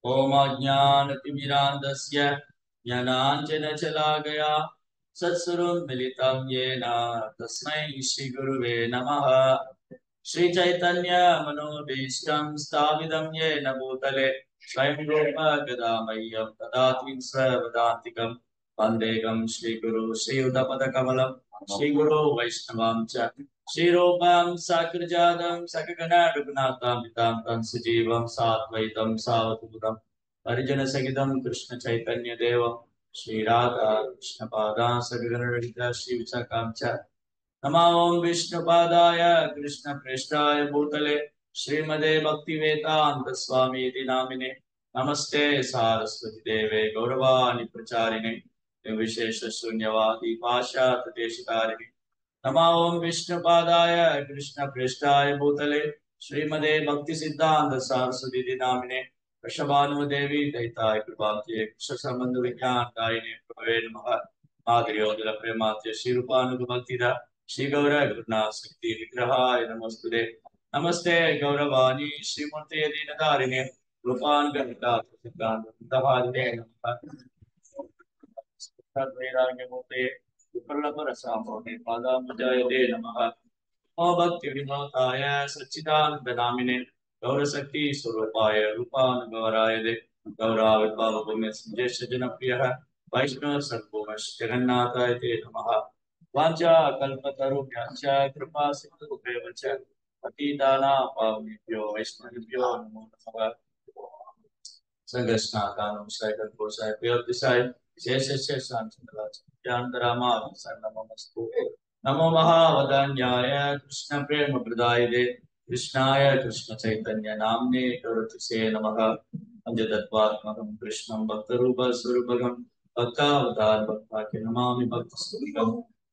ओमाज्ञानतिमिरान्धस्य ज्ञानाञ्जनशलाकया सत्स्वरूपं मिलितं येन तस्मै श्रीगुरुवे नमः श्रीचैतन्यमनोभीष्टं स्थापितं येन भूतले स्वयं रूप गदामह्यं ददाति सर्वदान्तिकं वन्देकं श्रीगुरु श्रीयुतपदकमलं श्रीगुरो वैष्णवां च श्रीरूपं साकृजातं सकगणरघुनाथामितां तं सजीवं साद्वैतं सावधूतं परिजनसहितं कृष्णचैतन्यदेवं श्रीराधा कृष्णपादां सकगणरहिता श्रीविशाखां च नमो ॐ विष्णुपादाय कृष्णप्रेष्ठाय भूतले श्रीमदे भक्तिवेदान्त स्वामी इति नामिने नमस्ते सारस्वती देवे गौरवाणि प्रचारिणे विशेष शून्यवादी पाशातदेशकारिणे नमो ॐ विष्णुपादाय कृष्णप्रेष्ठाय भूतले श्रीमदे भक्तिसिद्धान्त सरस्वती इति नामिने वृषभानुदेवी दैताय कृपाब्जे कृष्णसम्बन्ध विज्ञान दायिने प्रभवे नमः माधुर्योदर प्रेमात्य श्रीरूपानुगभक्तिदा श्री गौर गुरुनाथ शक्ति विग्रहाय नमस्ते नमस्ते गौरवाणी श्रीमूर्ति दीनदारिणे रूपान वैराग्यमूर्ते विप्रलभरसामोहे पादाम्बुजायते नमः नमो भक्ति विनोदाय सच्चिदानंद नामिने गौरशक्ति स्वरूपाय रूपानुगौराय दे गौराविर्भावभूमि ज्येष्ठ जनप्रियः वैष्णव सर्वभौमश्च जगन्नाथाय ते नमः वाचा कल्पतरुभ्यश्च कृपा सिन्धुभ्येव च पतितानां पावनेभ्यो वैष्णवेभ्यो नमो नमः संघस्नातानं शैकल्पोषाय प्रियोतिशाय शेषस्य शान्तिराचान्तरामाय नमोऽस्तु नमो महावदान्याय कृष्णप्रेमप्रदायिने कृष्णाय कृष्णचैतन्य नाम्ने करोतिसे नमः पञ्चतत्त्वात्मकं कृष्णं भक्तरूपस्वरूपकं भक्तावतार भक्ताख्य नमामि भक्तस्तुतिकम्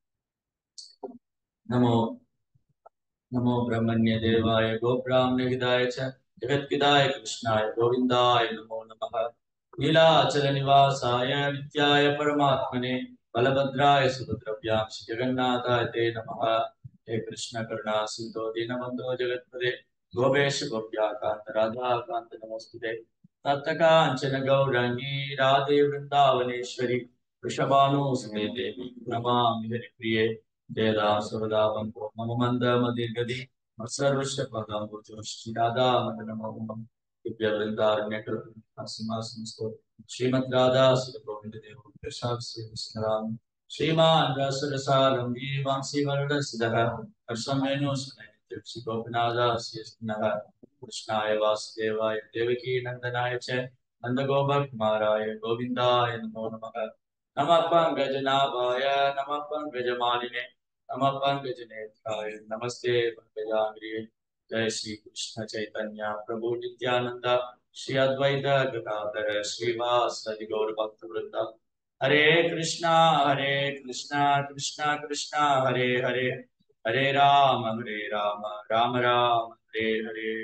नमो नमो ब्रह्मण्य देवाय गोब्राह्मणहिताय च जगत्पिताय कृष्णाय गोविन्दाय नमो नमः लीलाचल निवासाय नित्याय परमात्मने बलभद्राय सुभद्रभ्यां श्री जगन्नाथाय ते नमः हे कृष्ण करुणा सिन्धो दीनबन्धो जगत्पदे गोपेश गोप्याकान्त राधाकान्त नमोस्तुते तप्तकाञ्चन गौराङ्गी राधे वृन्दावनेश्वरी वृषभानुसुते देवी नमामि हरिप्रिये जयदा सुरदा बन्धो मम मन्द मदिर्गति मत्सर्वश्वपदाम्बुजो श्रीराधा मदनमोहं दिव्यवृन्दारण्यकल्पसिंहासनस्थो श्रीमद् राधा सुरगोविन्द देव प्रसाद श्री कृष्णराम श्रीमान् रसरसारम्भी वांसीवरदसिदः हर्षमेनो सुनैत्य श्री गोपीनाथस्य स्नः कृष्णाय वासुदेवाय देवकी नन्दनाय च नन्दगोपकुमाराय गोविन्दाय नमो नमः नमः पङ्कजनाभाय नमः पङ्कजमालिने नमः पङ्कजनेत्राय नमस्ते पङ्कजाङ्ग्रिये जय श्री कृष्ण चैतन्य प्रभु नित्यानंद श्री अद्वैत गदाधर श्रीवासदि गौर भक्त वृंद हरे कृष्णा हरे कृष्णा कृष्णा कृष्णा हरे हरे हरे राम हरे राम राम राम हरे हरे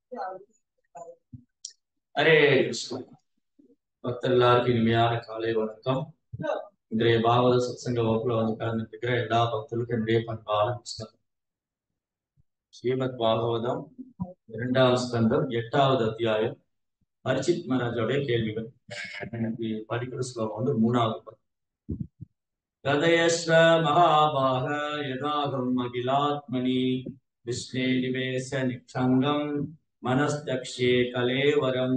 ஹரே கிருஷ்ணா பக்தர் எல்லாருக்கும் இனிமையான காலை வணக்கம் இன்றைய பாகவத சத்சங்க வகுப்புல வந்து கலந்துட்டு இருக்கிற எல்லா பக்தர்களுக்கும் என்னுடைய பண்பான நமஸ்காரம் ஸ்ரீமத் பாகவதம் இரண்டாவது ஸ்கந்தம் எட்டாவது அத்தியாயம் அரிச்சித் மகாராஜோடைய கேள்விகள் எனக்கு படிக்கிற ஸ்லோகம் வந்து மூணாவது பக்கம் கதயஸ்வ மகாபாக யதாகம் அகிலாத்மனி விஷ்ணே நிவேச நிக்ஷங்கம் மனஸ்தக்ஷே கலேவரம்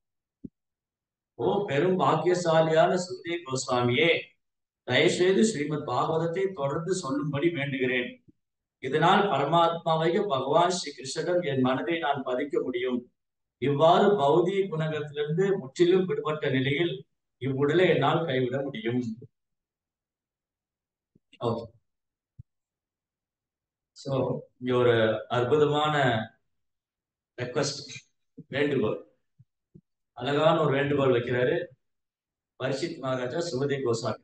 ஓ பெரும் பாக்கியசாலியான சுதே கோஸ்வாமியே தயவுசெய்து ஸ்ரீமத் பாகவதத்தை தொடர்ந்து சொல்லும்படி வேண்டுகிறேன் இதனால் பரமாத்மாவைய பகவான் ஸ்ரீ கிருஷ்ணன் என் மனதை நான் பதிக்க முடியும் இவ்வாறு பௌதிக குணகத்திலிருந்து முற்றிலும் விடுபட்ட நிலையில் இவ்வுடலை என்னால் கைவிட முடியும் ஓகே சோ இங்க ஒரு அற்புதமான ரெக்வஸ்ட் வேண்டுகோள் அழகான ஒரு வேண்டுகோள் வைக்கிறாரு பரிசித் மகாராஜா சுமதி கோசாமி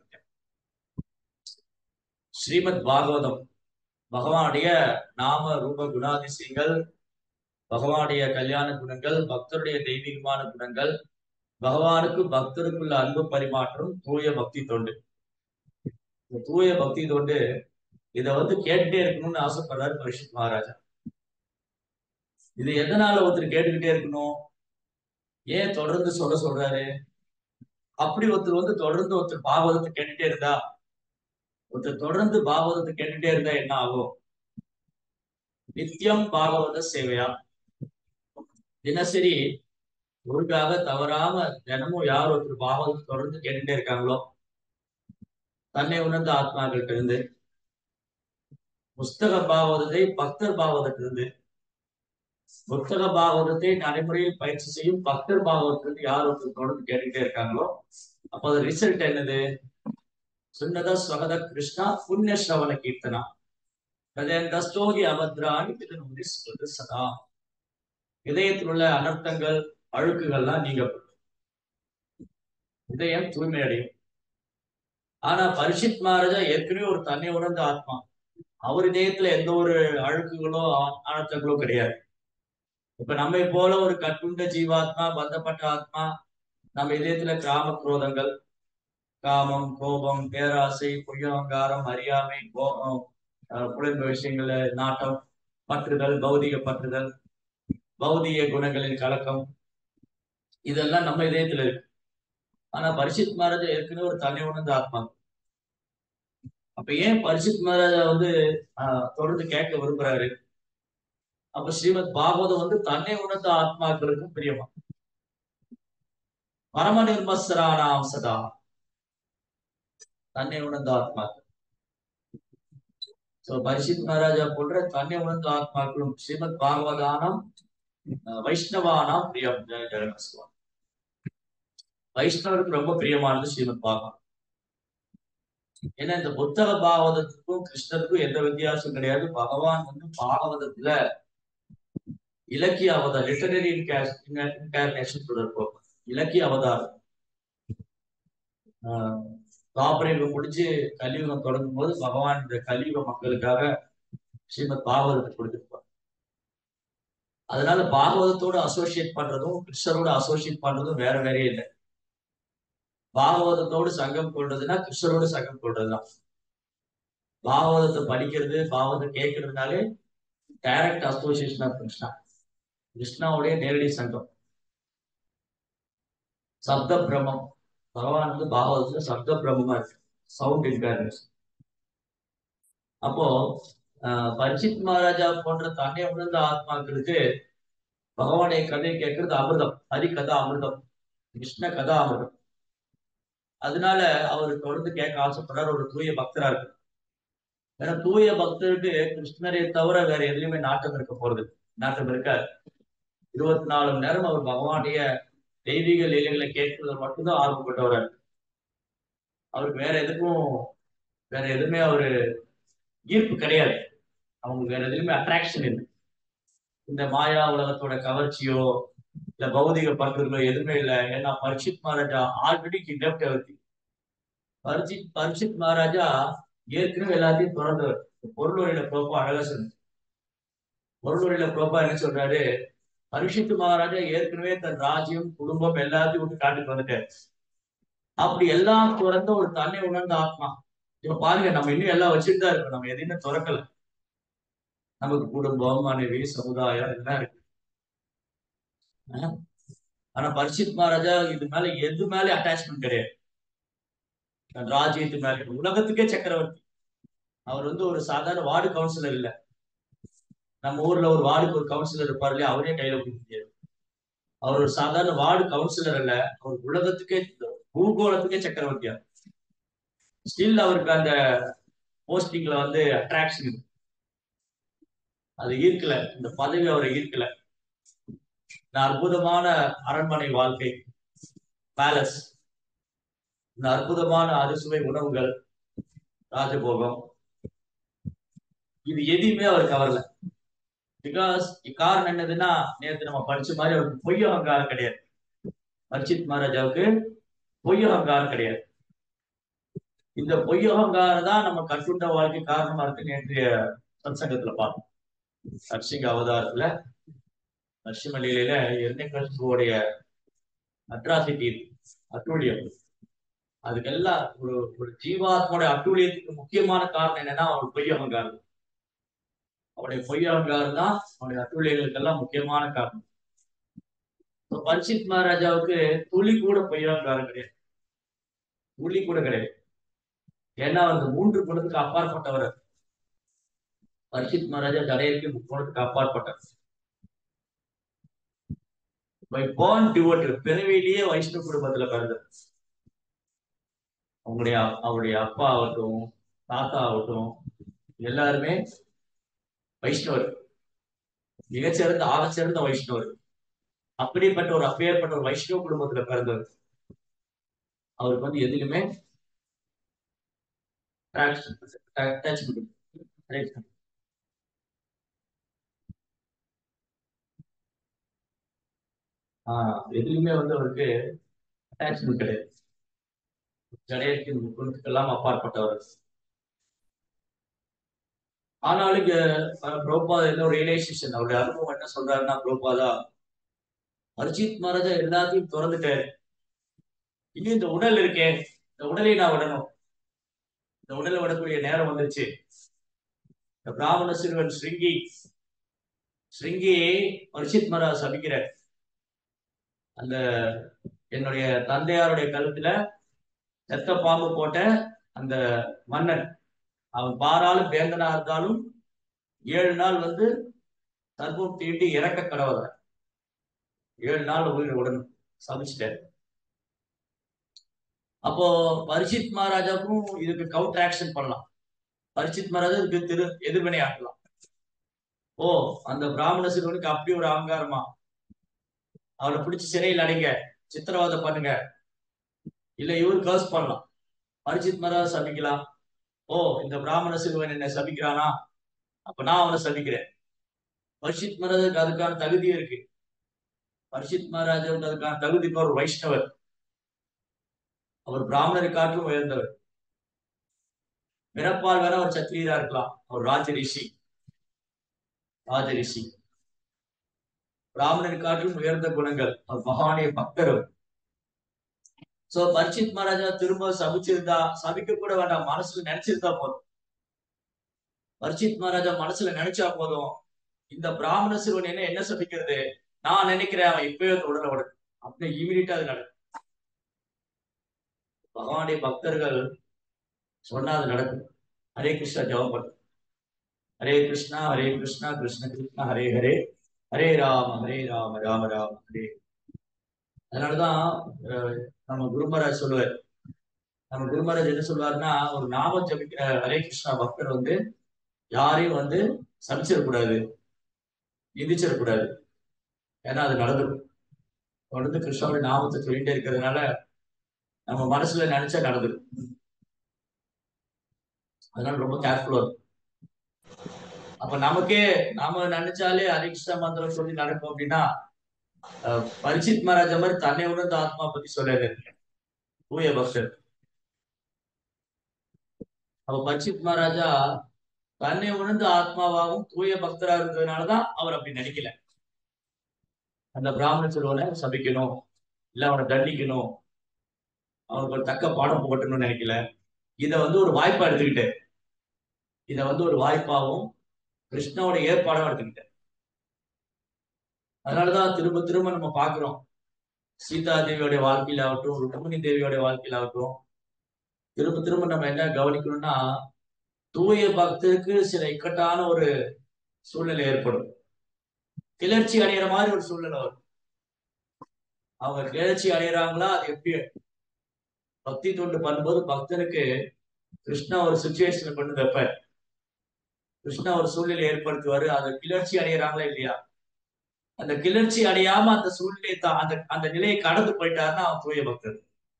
ஸ்ரீமத் பாகவதம் பகவானுடைய நாம ரூப குணாதிசயங்கள் பகவானுடைய கல்யாண குணங்கள் பக்தருடைய தெய்வீகமான குணங்கள் பகவானுக்கு பக்தருக்குள்ள அன்பு பரிமாற்றம் தூய பக்தி தொண்டு இந்த தூய பக்தி தொண்டு இத வந்து கேட்டுட்டே இருக்கணும்னு ஆசைப்படுறாரு பரிஷித் மகாராஜா இது எதனால ஒருத்தர் கேட்டுக்கிட்டே இருக்கணும் ஏன் தொடர்ந்து சொல்ல சொல்றாரு அப்படி ஒருத்தர் வந்து தொடர்ந்து ஒருத்தர் பாகவதத்தை கேட்டுட்டே இருந்தா ஒருத்தர் தொடர்ந்து பாகவதத்தை கேட்டுட்டே இருந்தா என்ன ஆகும் நித்தியம் பாகவத சேவையா தினசரி ஒழுங்காக தவறாம தினமும் யார் ஒருத்தர் பாகவதத்தை தொடர்ந்து கேட்டுட்டே இருக்காங்களோ தன்னை உணர்ந்த ஆத்மாக்கள்கிட்ட இருந்து புஸ்தக பாகவதத்தை பக்தர் பாகவதத்திலிருந்து புத்தக பாகவதத்தை நடைமுறையில் பயிற்சி செய்யும் பக்தர் பாகவதத்திலிருந்து யார் ஒருத்தர் தொடர்ந்து கேட்டுக்கிட்டே இருக்காங்களோ அப்போ அது ரிசல்ட் என்னது சுன்னத ஸ்வகத கிருஷ்ணா புண்ணிய ஸ்ரவண கீர்த்தனா கதேந்த ஸ்தோகி அபத்ராணி பிதனுடைய சொல்றது சதா இதயத்தில் உள்ள அனர்த்தங்கள் அழுக்குகள்லாம் நீங்க இதயம் தூய்மை அடையும் ஆனா பரிஷித் மகாராஜா ஏற்கனவே ஒரு தன்னை உணர்ந்த ஆத்மா அவர் இதயத்துல எந்த ஒரு அழுக்குகளோ அனர்த்தங்களோ கிடையாது இப்ப நம்மை போல ஒரு கட்டுண்ட ஜீவாத்மா பந்தப்பட்ட ஆத்மா நம்ம இதயத்துல கிராம குரோதங்கள் காமம் கோபம் பேராசை பொய்யவங்காரம் அறியாமை கோபம் புலன்ப விஷயங்கள நாட்டம் பற்றுதல் பௌதிக பற்றுதல் பௌதிக குணங்களின் கலக்கம் இதெல்லாம் நம்ம இதயத்துல இருக்கு ஆனா பரிசித் மகாராஜா ஏற்கனவே ஒரு தனி உணர்ந்த ஆத்மா அப்ப ஏன் பரிசித் மகாராஜா வந்து ஆஹ் தொடர்ந்து கேட்க விரும்புறாரு அப்ப ஸ்ரீமத் பாகவதம் வந்து தன்னை உணர்ந்த ஆத்மாக்களுக்கும் பிரியமா பரம நிர்மஸ்வரானாம் சதா தன்னை உணர்ந்த ஆத்மாக்கள் சோ பரிசித் மகாராஜா போன்ற தன்னை உணர்ந்த ஆத்மாக்களும் ஸ்ரீமத் பாகவதானம் வைஷ்ணவானாம் பிரியம் ஜெகநாசுவா வைஷ்ணவருக்கு ரொம்ப பிரியமானது ஸ்ரீமத் பாகவதம் ஏன்னா இந்த புத்தக பாகவதத்துக்கும் கிருஷ்ணருக்கும் எந்த வித்தியாசம் கிடையாது பகவான் வந்து பாகவதத்துல இலக்கிய அவதாரம் லிட்டரரி இன்கார்னேஷன் தொடர்போம் இலக்கிய அவதாரம் தாபரயுகம் முடிச்சு கலியுகம் தொடங்கும் போது பகவான் இந்த கலியுக மக்களுக்காக ஸ்ரீமத் பாகவதத்தை கொடுத்திருப்பார் அதனால பாகவதத்தோட அசோசியேட் பண்றதும் கிருஷ்ணரோட அசோசியேட் பண்றதும் வேற வேறே இல்லை பாகவதத்தோடு சங்கம் கொள்றதுன்னா கிருஷ்ணரோட சங்கம் கொள்றதுதான் பாகவதத்தை படிக்கிறது பாகவதத்தை கேட்கறதுனாலே டைரக்ட் அசோசியேஷன் ஆஃப் கிருஷ்ணா கிருஷ்ணாவுடைய நேரடி சங்கம் சப்த பிரம்மம் பகவான் வந்து பாகவதத்துல சப்த பிரம்மமா இருக்கு சவுண்ட் இன்கார்னேஷன் அப்போ பரிசித் மகாராஜா போன்ற தன்னை உணர்ந்த ஆத்மாக்களுக்கு பகவானுடைய கதை கேட்கறது அமிர்தம் ஹரி கதா அமிர்தம் கிருஷ்ண கதா அமிர்தம் அதனால அவர் தொடர்ந்து கேட்க ஆசைப்படுறார் ஒரு தூய பக்தரா இருக்கு ஏன்னா தூய பக்தருக்கு கிருஷ்ணரை தவிர வேற எதுலையுமே நாட்டம் இருக்க போறது நாட்டம் இருக்காது இருபத்தி நாலு மணி நேரம் அவர் பகவானுடைய தெய்வீக லீலைகளை கேட்கறது மட்டும்தான் ஆர்வப்பட்டவர் அவருக்கு வேற எதுக்கும் வேற எதுவுமே அவரு ஈர்ப்பு கிடையாது அவங்களுக்கு வேற எதுலையுமே அட்ராக்ஷன் இல்லை இந்த மாயா உலகத்தோட கவர்ச்சியோ இல்ல பௌதிக பண்புகளோ எதுவுமே இல்லை ஏன்னா பரிஷித் மகாராஜா ஆல்ரெடி கிண்டப்ட் அவர்த்தி பரிசித் பரிஷித் மகாராஜா ஏற்கனவே எல்லாத்தையும் திறந்தவர் பொருளுரையில ப்ரோப்பா அழகா சொன்ன பொருளுரையில ப்ரோப்பா என்ன சொல்றாரு பரிஷித்து மகாராஜா ஏற்கனவே தன் ராஜ்யம் குடும்பம் எல்லாத்தையும் விட்டு காட்டுக்கு வந்துட்டாரு அப்படி எல்லாம் துறந்த ஒரு தன்னை உணர்ந்த ஆத்மா இப்ப பாருங்க நம்ம இன்னும் எல்லாம் வச்சுட்டு தான் இருக்கோம் நம்ம எதையுமே துறக்கல நமக்கு குடும்பம் மனைவி சமுதாயம் எல்லாம் இருக்கு ஆனா பரிசித் மகாராஜா இது மேல எது மேல அட்டாச்மெண்ட் கிடையாது ராஜ்யத்து மேல உலகத்துக்கே சக்கரவர்த்தி அவர் வந்து ஒரு சாதாரண வார்டு கவுன்சிலர் இல்ல நம்ம ஊர்ல ஒரு வார்டுக்கு ஒரு கவுன்சிலர் இருப்பார் இல்லையா அவரே கையில கொடுக்க முடியாது அவர் ஒரு சாதாரண வார்டு கவுன்சிலர் அல்ல அவர் உலகத்துக்கே பூகோளத்துக்கே சக்கரவர்த்தியா ஸ்டில் அவருக்கு அந்த போஸ்டிங்ல வந்து அட்ராக்ஷன் இருக்கு அது ஈர்க்கல இந்த பதவி அவரை ஈர்க்கல இந்த அற்புதமான அரண்மனை வாழ்க்கை பேலஸ் இந்த அற்புதமான அறுசுவை உணவுகள் ராஜபோகம் இது எதையுமே அவர் கவரல பிகாஸ் காரணம் என்னதுன்னா நேற்று நம்ம படிச்ச மாதிரி அவருக்கு பொய் அகங்காரம் கிடையாது பரிசித் மகாராஜாவுக்கு பொய் அகங்காரம் கிடையாது இந்த பொய் அகங்காரம் தான் நம்ம கட்டுண்ட வாழ்க்கை காரணமா இருக்கு நேற்றைய சத்சங்கத்துல பார்த்தோம் நரசிங்க அவதாரத்துல நரசிம்மலையில எண்ணெய் அட்ராசிட்டி அட்டூழியம் அதுக்கெல்லாம் ஒரு ஒரு ஜீவாத்மோட அட்டூழியத்துக்கு முக்கியமான காரணம் என்னன்னா அவன் பொய் அகங்காரம் அவனுடைய பொய் அகங்காரம் தான் அவனுடைய அட்டூழியங்களுக்கெல்லாம் முக்கியமான காரணம் So, பரீட்சித் மகாராஜாவுக்கு துளி கூட பொய்யாக்காரம் கிடையாது துளி கூட கிடையாது ஏன்னா அந்த மூன்று குணத்துக்கு அப்பாற்பட்டவர் பரீட்சித் மகாராஜா தடையருக்கு முக்கோணத்துக்கு அப்பாற்பட்டவர் பை born devoted பிறவிலேயே வைஷ்ணவ குடும்பத்துல பிறந்தார் அவங்களுடைய அவருடைய அப்பா ஆகட்டும் தாத்தா ஆகட்டும் எல்லாருமே வைஷ்ணவர் மிகச்சிறந்த ஆகச்சிறந்த வைஷ்ணவர் அப்படிப்பட்ட ஒரு அப்பேற்பட்ட ஒரு வைஷ்ணவ குடும்பத்துல பிறந்தவர் அவருக்கு வந்து எதிலுமே attachment right. ஆஹ் எதுலையுமே வந்து அவருக்கு அட்டாச்மெண்ட் கிடையாது ஜடையத்தின் குணத்துக்கெல்லாம் அப்பாற்பட்டவர் ஆனாலும் இங்க புரோபா என்ன ஒரு ரியலைசேஷன் அவருடைய அனுபவம் என்ன சொல்றாருன்னா புரோபாதா அர்ஜித் மகாராஜா எல்லாத்தையும் திறந்துட்டாரு இன்னும் இந்த உடல் இருக்கே இந்த உடலை நான் விடணும் இந்த உடலை விடக்கூடிய நேரம் வந்துருச்சு இந்த பிராமண சிறுவன் ஸ்ருங்கி ஸ்ருங்கி அர்ஜித் மகாராஜ் சபிக்கிறார் அந்த என்னுடைய தந்தையாருடைய கழுத்துல செத்த பாம்பு போட்ட அந்த மன்னன் அவன் பாராலும் வேந்தனா இருந்தாலும் ஏழு நாள் வந்து சர்வம் தீண்டி இறக்க கடவுள ஏழு நாள் உயிர் உடனும் சமைச்சிட்டாரு அப்போ பரிசித் மகாராஜாவுக்கும் இதுக்கு கவுண்டர் ஆக்ஷன் பண்ணலாம் பரிசித் மகாராஜா இதுக்கு திரு எதிர்வினை ஆக்கலாம் ஓ அந்த பிராமண சிறுவனுக்கு அப்படி ஒரு அகங்காரமா அவரை பிடிச்சி சிறையில் அடைங்க சித்திரவதை பண்ணுங்க இல்ல இவர் கர்ஸ் பண்ணலாம் பரிசித் மகாராஜ் சபிக்கலாம் ஓ இந்த பிராமண சிறுவன் என்ன சபிக்கிறானா அப்ப நான் அவனை சபிக்கிறேன் பரிசித் மகாராஜுக்கு அதுக்கான தகுதி இருக்கு பரிசித் மகாராஜாவுக்கு அதுக்கான தகுதி ஒரு வைஷ்ணவர் அவர் பிராமணரை காட்டிலும் உயர்ந்தவர் பிறப்பால் வேற அவர் சத்திரியரா இருக்கலாம் அவர் ராஜ ரிஷி ராஜ ரிஷி பிராமணரை காட்டிலும் உயர்ந்த குணங்கள் அவர் மகானிய பக்தர் சோ பரிசித் மகாராஜா திரும்ப சபிச்சிருந்தா சபிக்க கூட வேண்டாம் மனசுல நினைச்சிருந்தா போதும் பரிசித் மகாராஜா மனசுல நினைச்சா போதும் இந்த பிராமண சிறுவன் என்ன என்ன சபிக்கிறது நான் நினைக்கிறேன் அவன் இப்பவே அந்த உடலை உடனே அப்படியே இமீடியட்டா அது நடக்கும் பகவானுடைய பக்தர்கள் சொன்னா அது நடக்கும் ஹரே கிருஷ்ணா ஜெபம் பண்ணு ஹரே கிருஷ்ணா ஹரே கிருஷ்ணா கிருஷ்ண கிருஷ்ணா ஹரே ஹரே ஹரே ராம ஹரே ராம ராம ராம ஹரே அதனாலதான் அஹ், நம்ம குருமராஜ் சொல்லுவார் நம்ம குருமராஜ் என்ன சொல்லுவாருன்னா ஒரு நாமம் ஜபிக்கிற ஹரே கிருஷ்ணா பக்தர் வந்து யாரையும் வந்து சபிச்சிடக்கூடாது நிந்திச்சிடக்கூடாது ஏன்னா அது நடந்துடும் தொடர்ந்து கிருஷ்ணாவுடைய நாமத்தை சொல்லிட்டே இருக்கிறதுனால நம்ம மனசுல நினைச்சா நடந்துடும் அதனால ரொம்ப கேர்ஃபுல்லா இருக்கும் அப்ப நமக்கே நாம நினைச்சாலே ஹரே கிருஷ்ணா மந்திரம் சொல்லி நடக்கும் அப்படின்னா அஹ், பரிசித் மகாராஜா மாதிரி தன்னை உணர்ந்த ஆத்மா பத்தி சொல்லாது தூய பக்தர் அப்ப பரிசித் மகாராஜா தன்னை உணர்ந்த ஆத்மாவாகவும் தூய பக்தரா இருந்ததுனாலதான் அவர் அப்படி நினைக்கல அந்த பிராமண சிறுவனை சபிக்கணும் இல்ல அவனை தண்டிக்கணும் அவனுக்கு ஒரு தக்க பாடம் போட்டணும்னு நினைக்கல இத வந்து ஒரு வாய்ப்பா எடுத்துக்கிட்டு இத வந்து ஒரு வாய்ப்பாவும் கிருஷ்ணாவோட ஏற்பாடும் எடுத்துக்கிட்டேன் அதனாலதான் திரும்ப திரும்ப நம்ம பாக்குறோம் சீதா தேவியோட வாழ்க்கையில ஆகட்டும் ருக்மிணி தேவியோட வாழ்க்கையில ஆகட்டும் திரும்ப திரும்ப நம்ம என்ன கவனிக்கணும்னா தூய பக்தருக்கு சில இக்கட்டான ஒரு சூழ்நிலை ஏற்படும் கிளர்ச்சி அடைகிற மாதிரி ஒரு சூழ்நிலை வரும் அவங்க கிளர்ச்சி அடைகிறாங்களா அது எப்படி பக்தி தொண்டு பண்ணும்போது பக்தனுக்கு கிருஷ்ணா ஒரு சுச்சுவேஷனை கொண்டு வைப்பார் கிருஷ்ணா ஒரு சூழ்நிலை ஏற்படுத்துவாரு அந்த கிளர்ச்சி அடைகிறாங்களா இல்லையா அந்த கிளர்ச்சி அடையாம அந்த சூழ்நிலை தான் அந்த அந்த நிலையை கடந்து போயிட்டாருன்னா அவன் தூய பக்தர்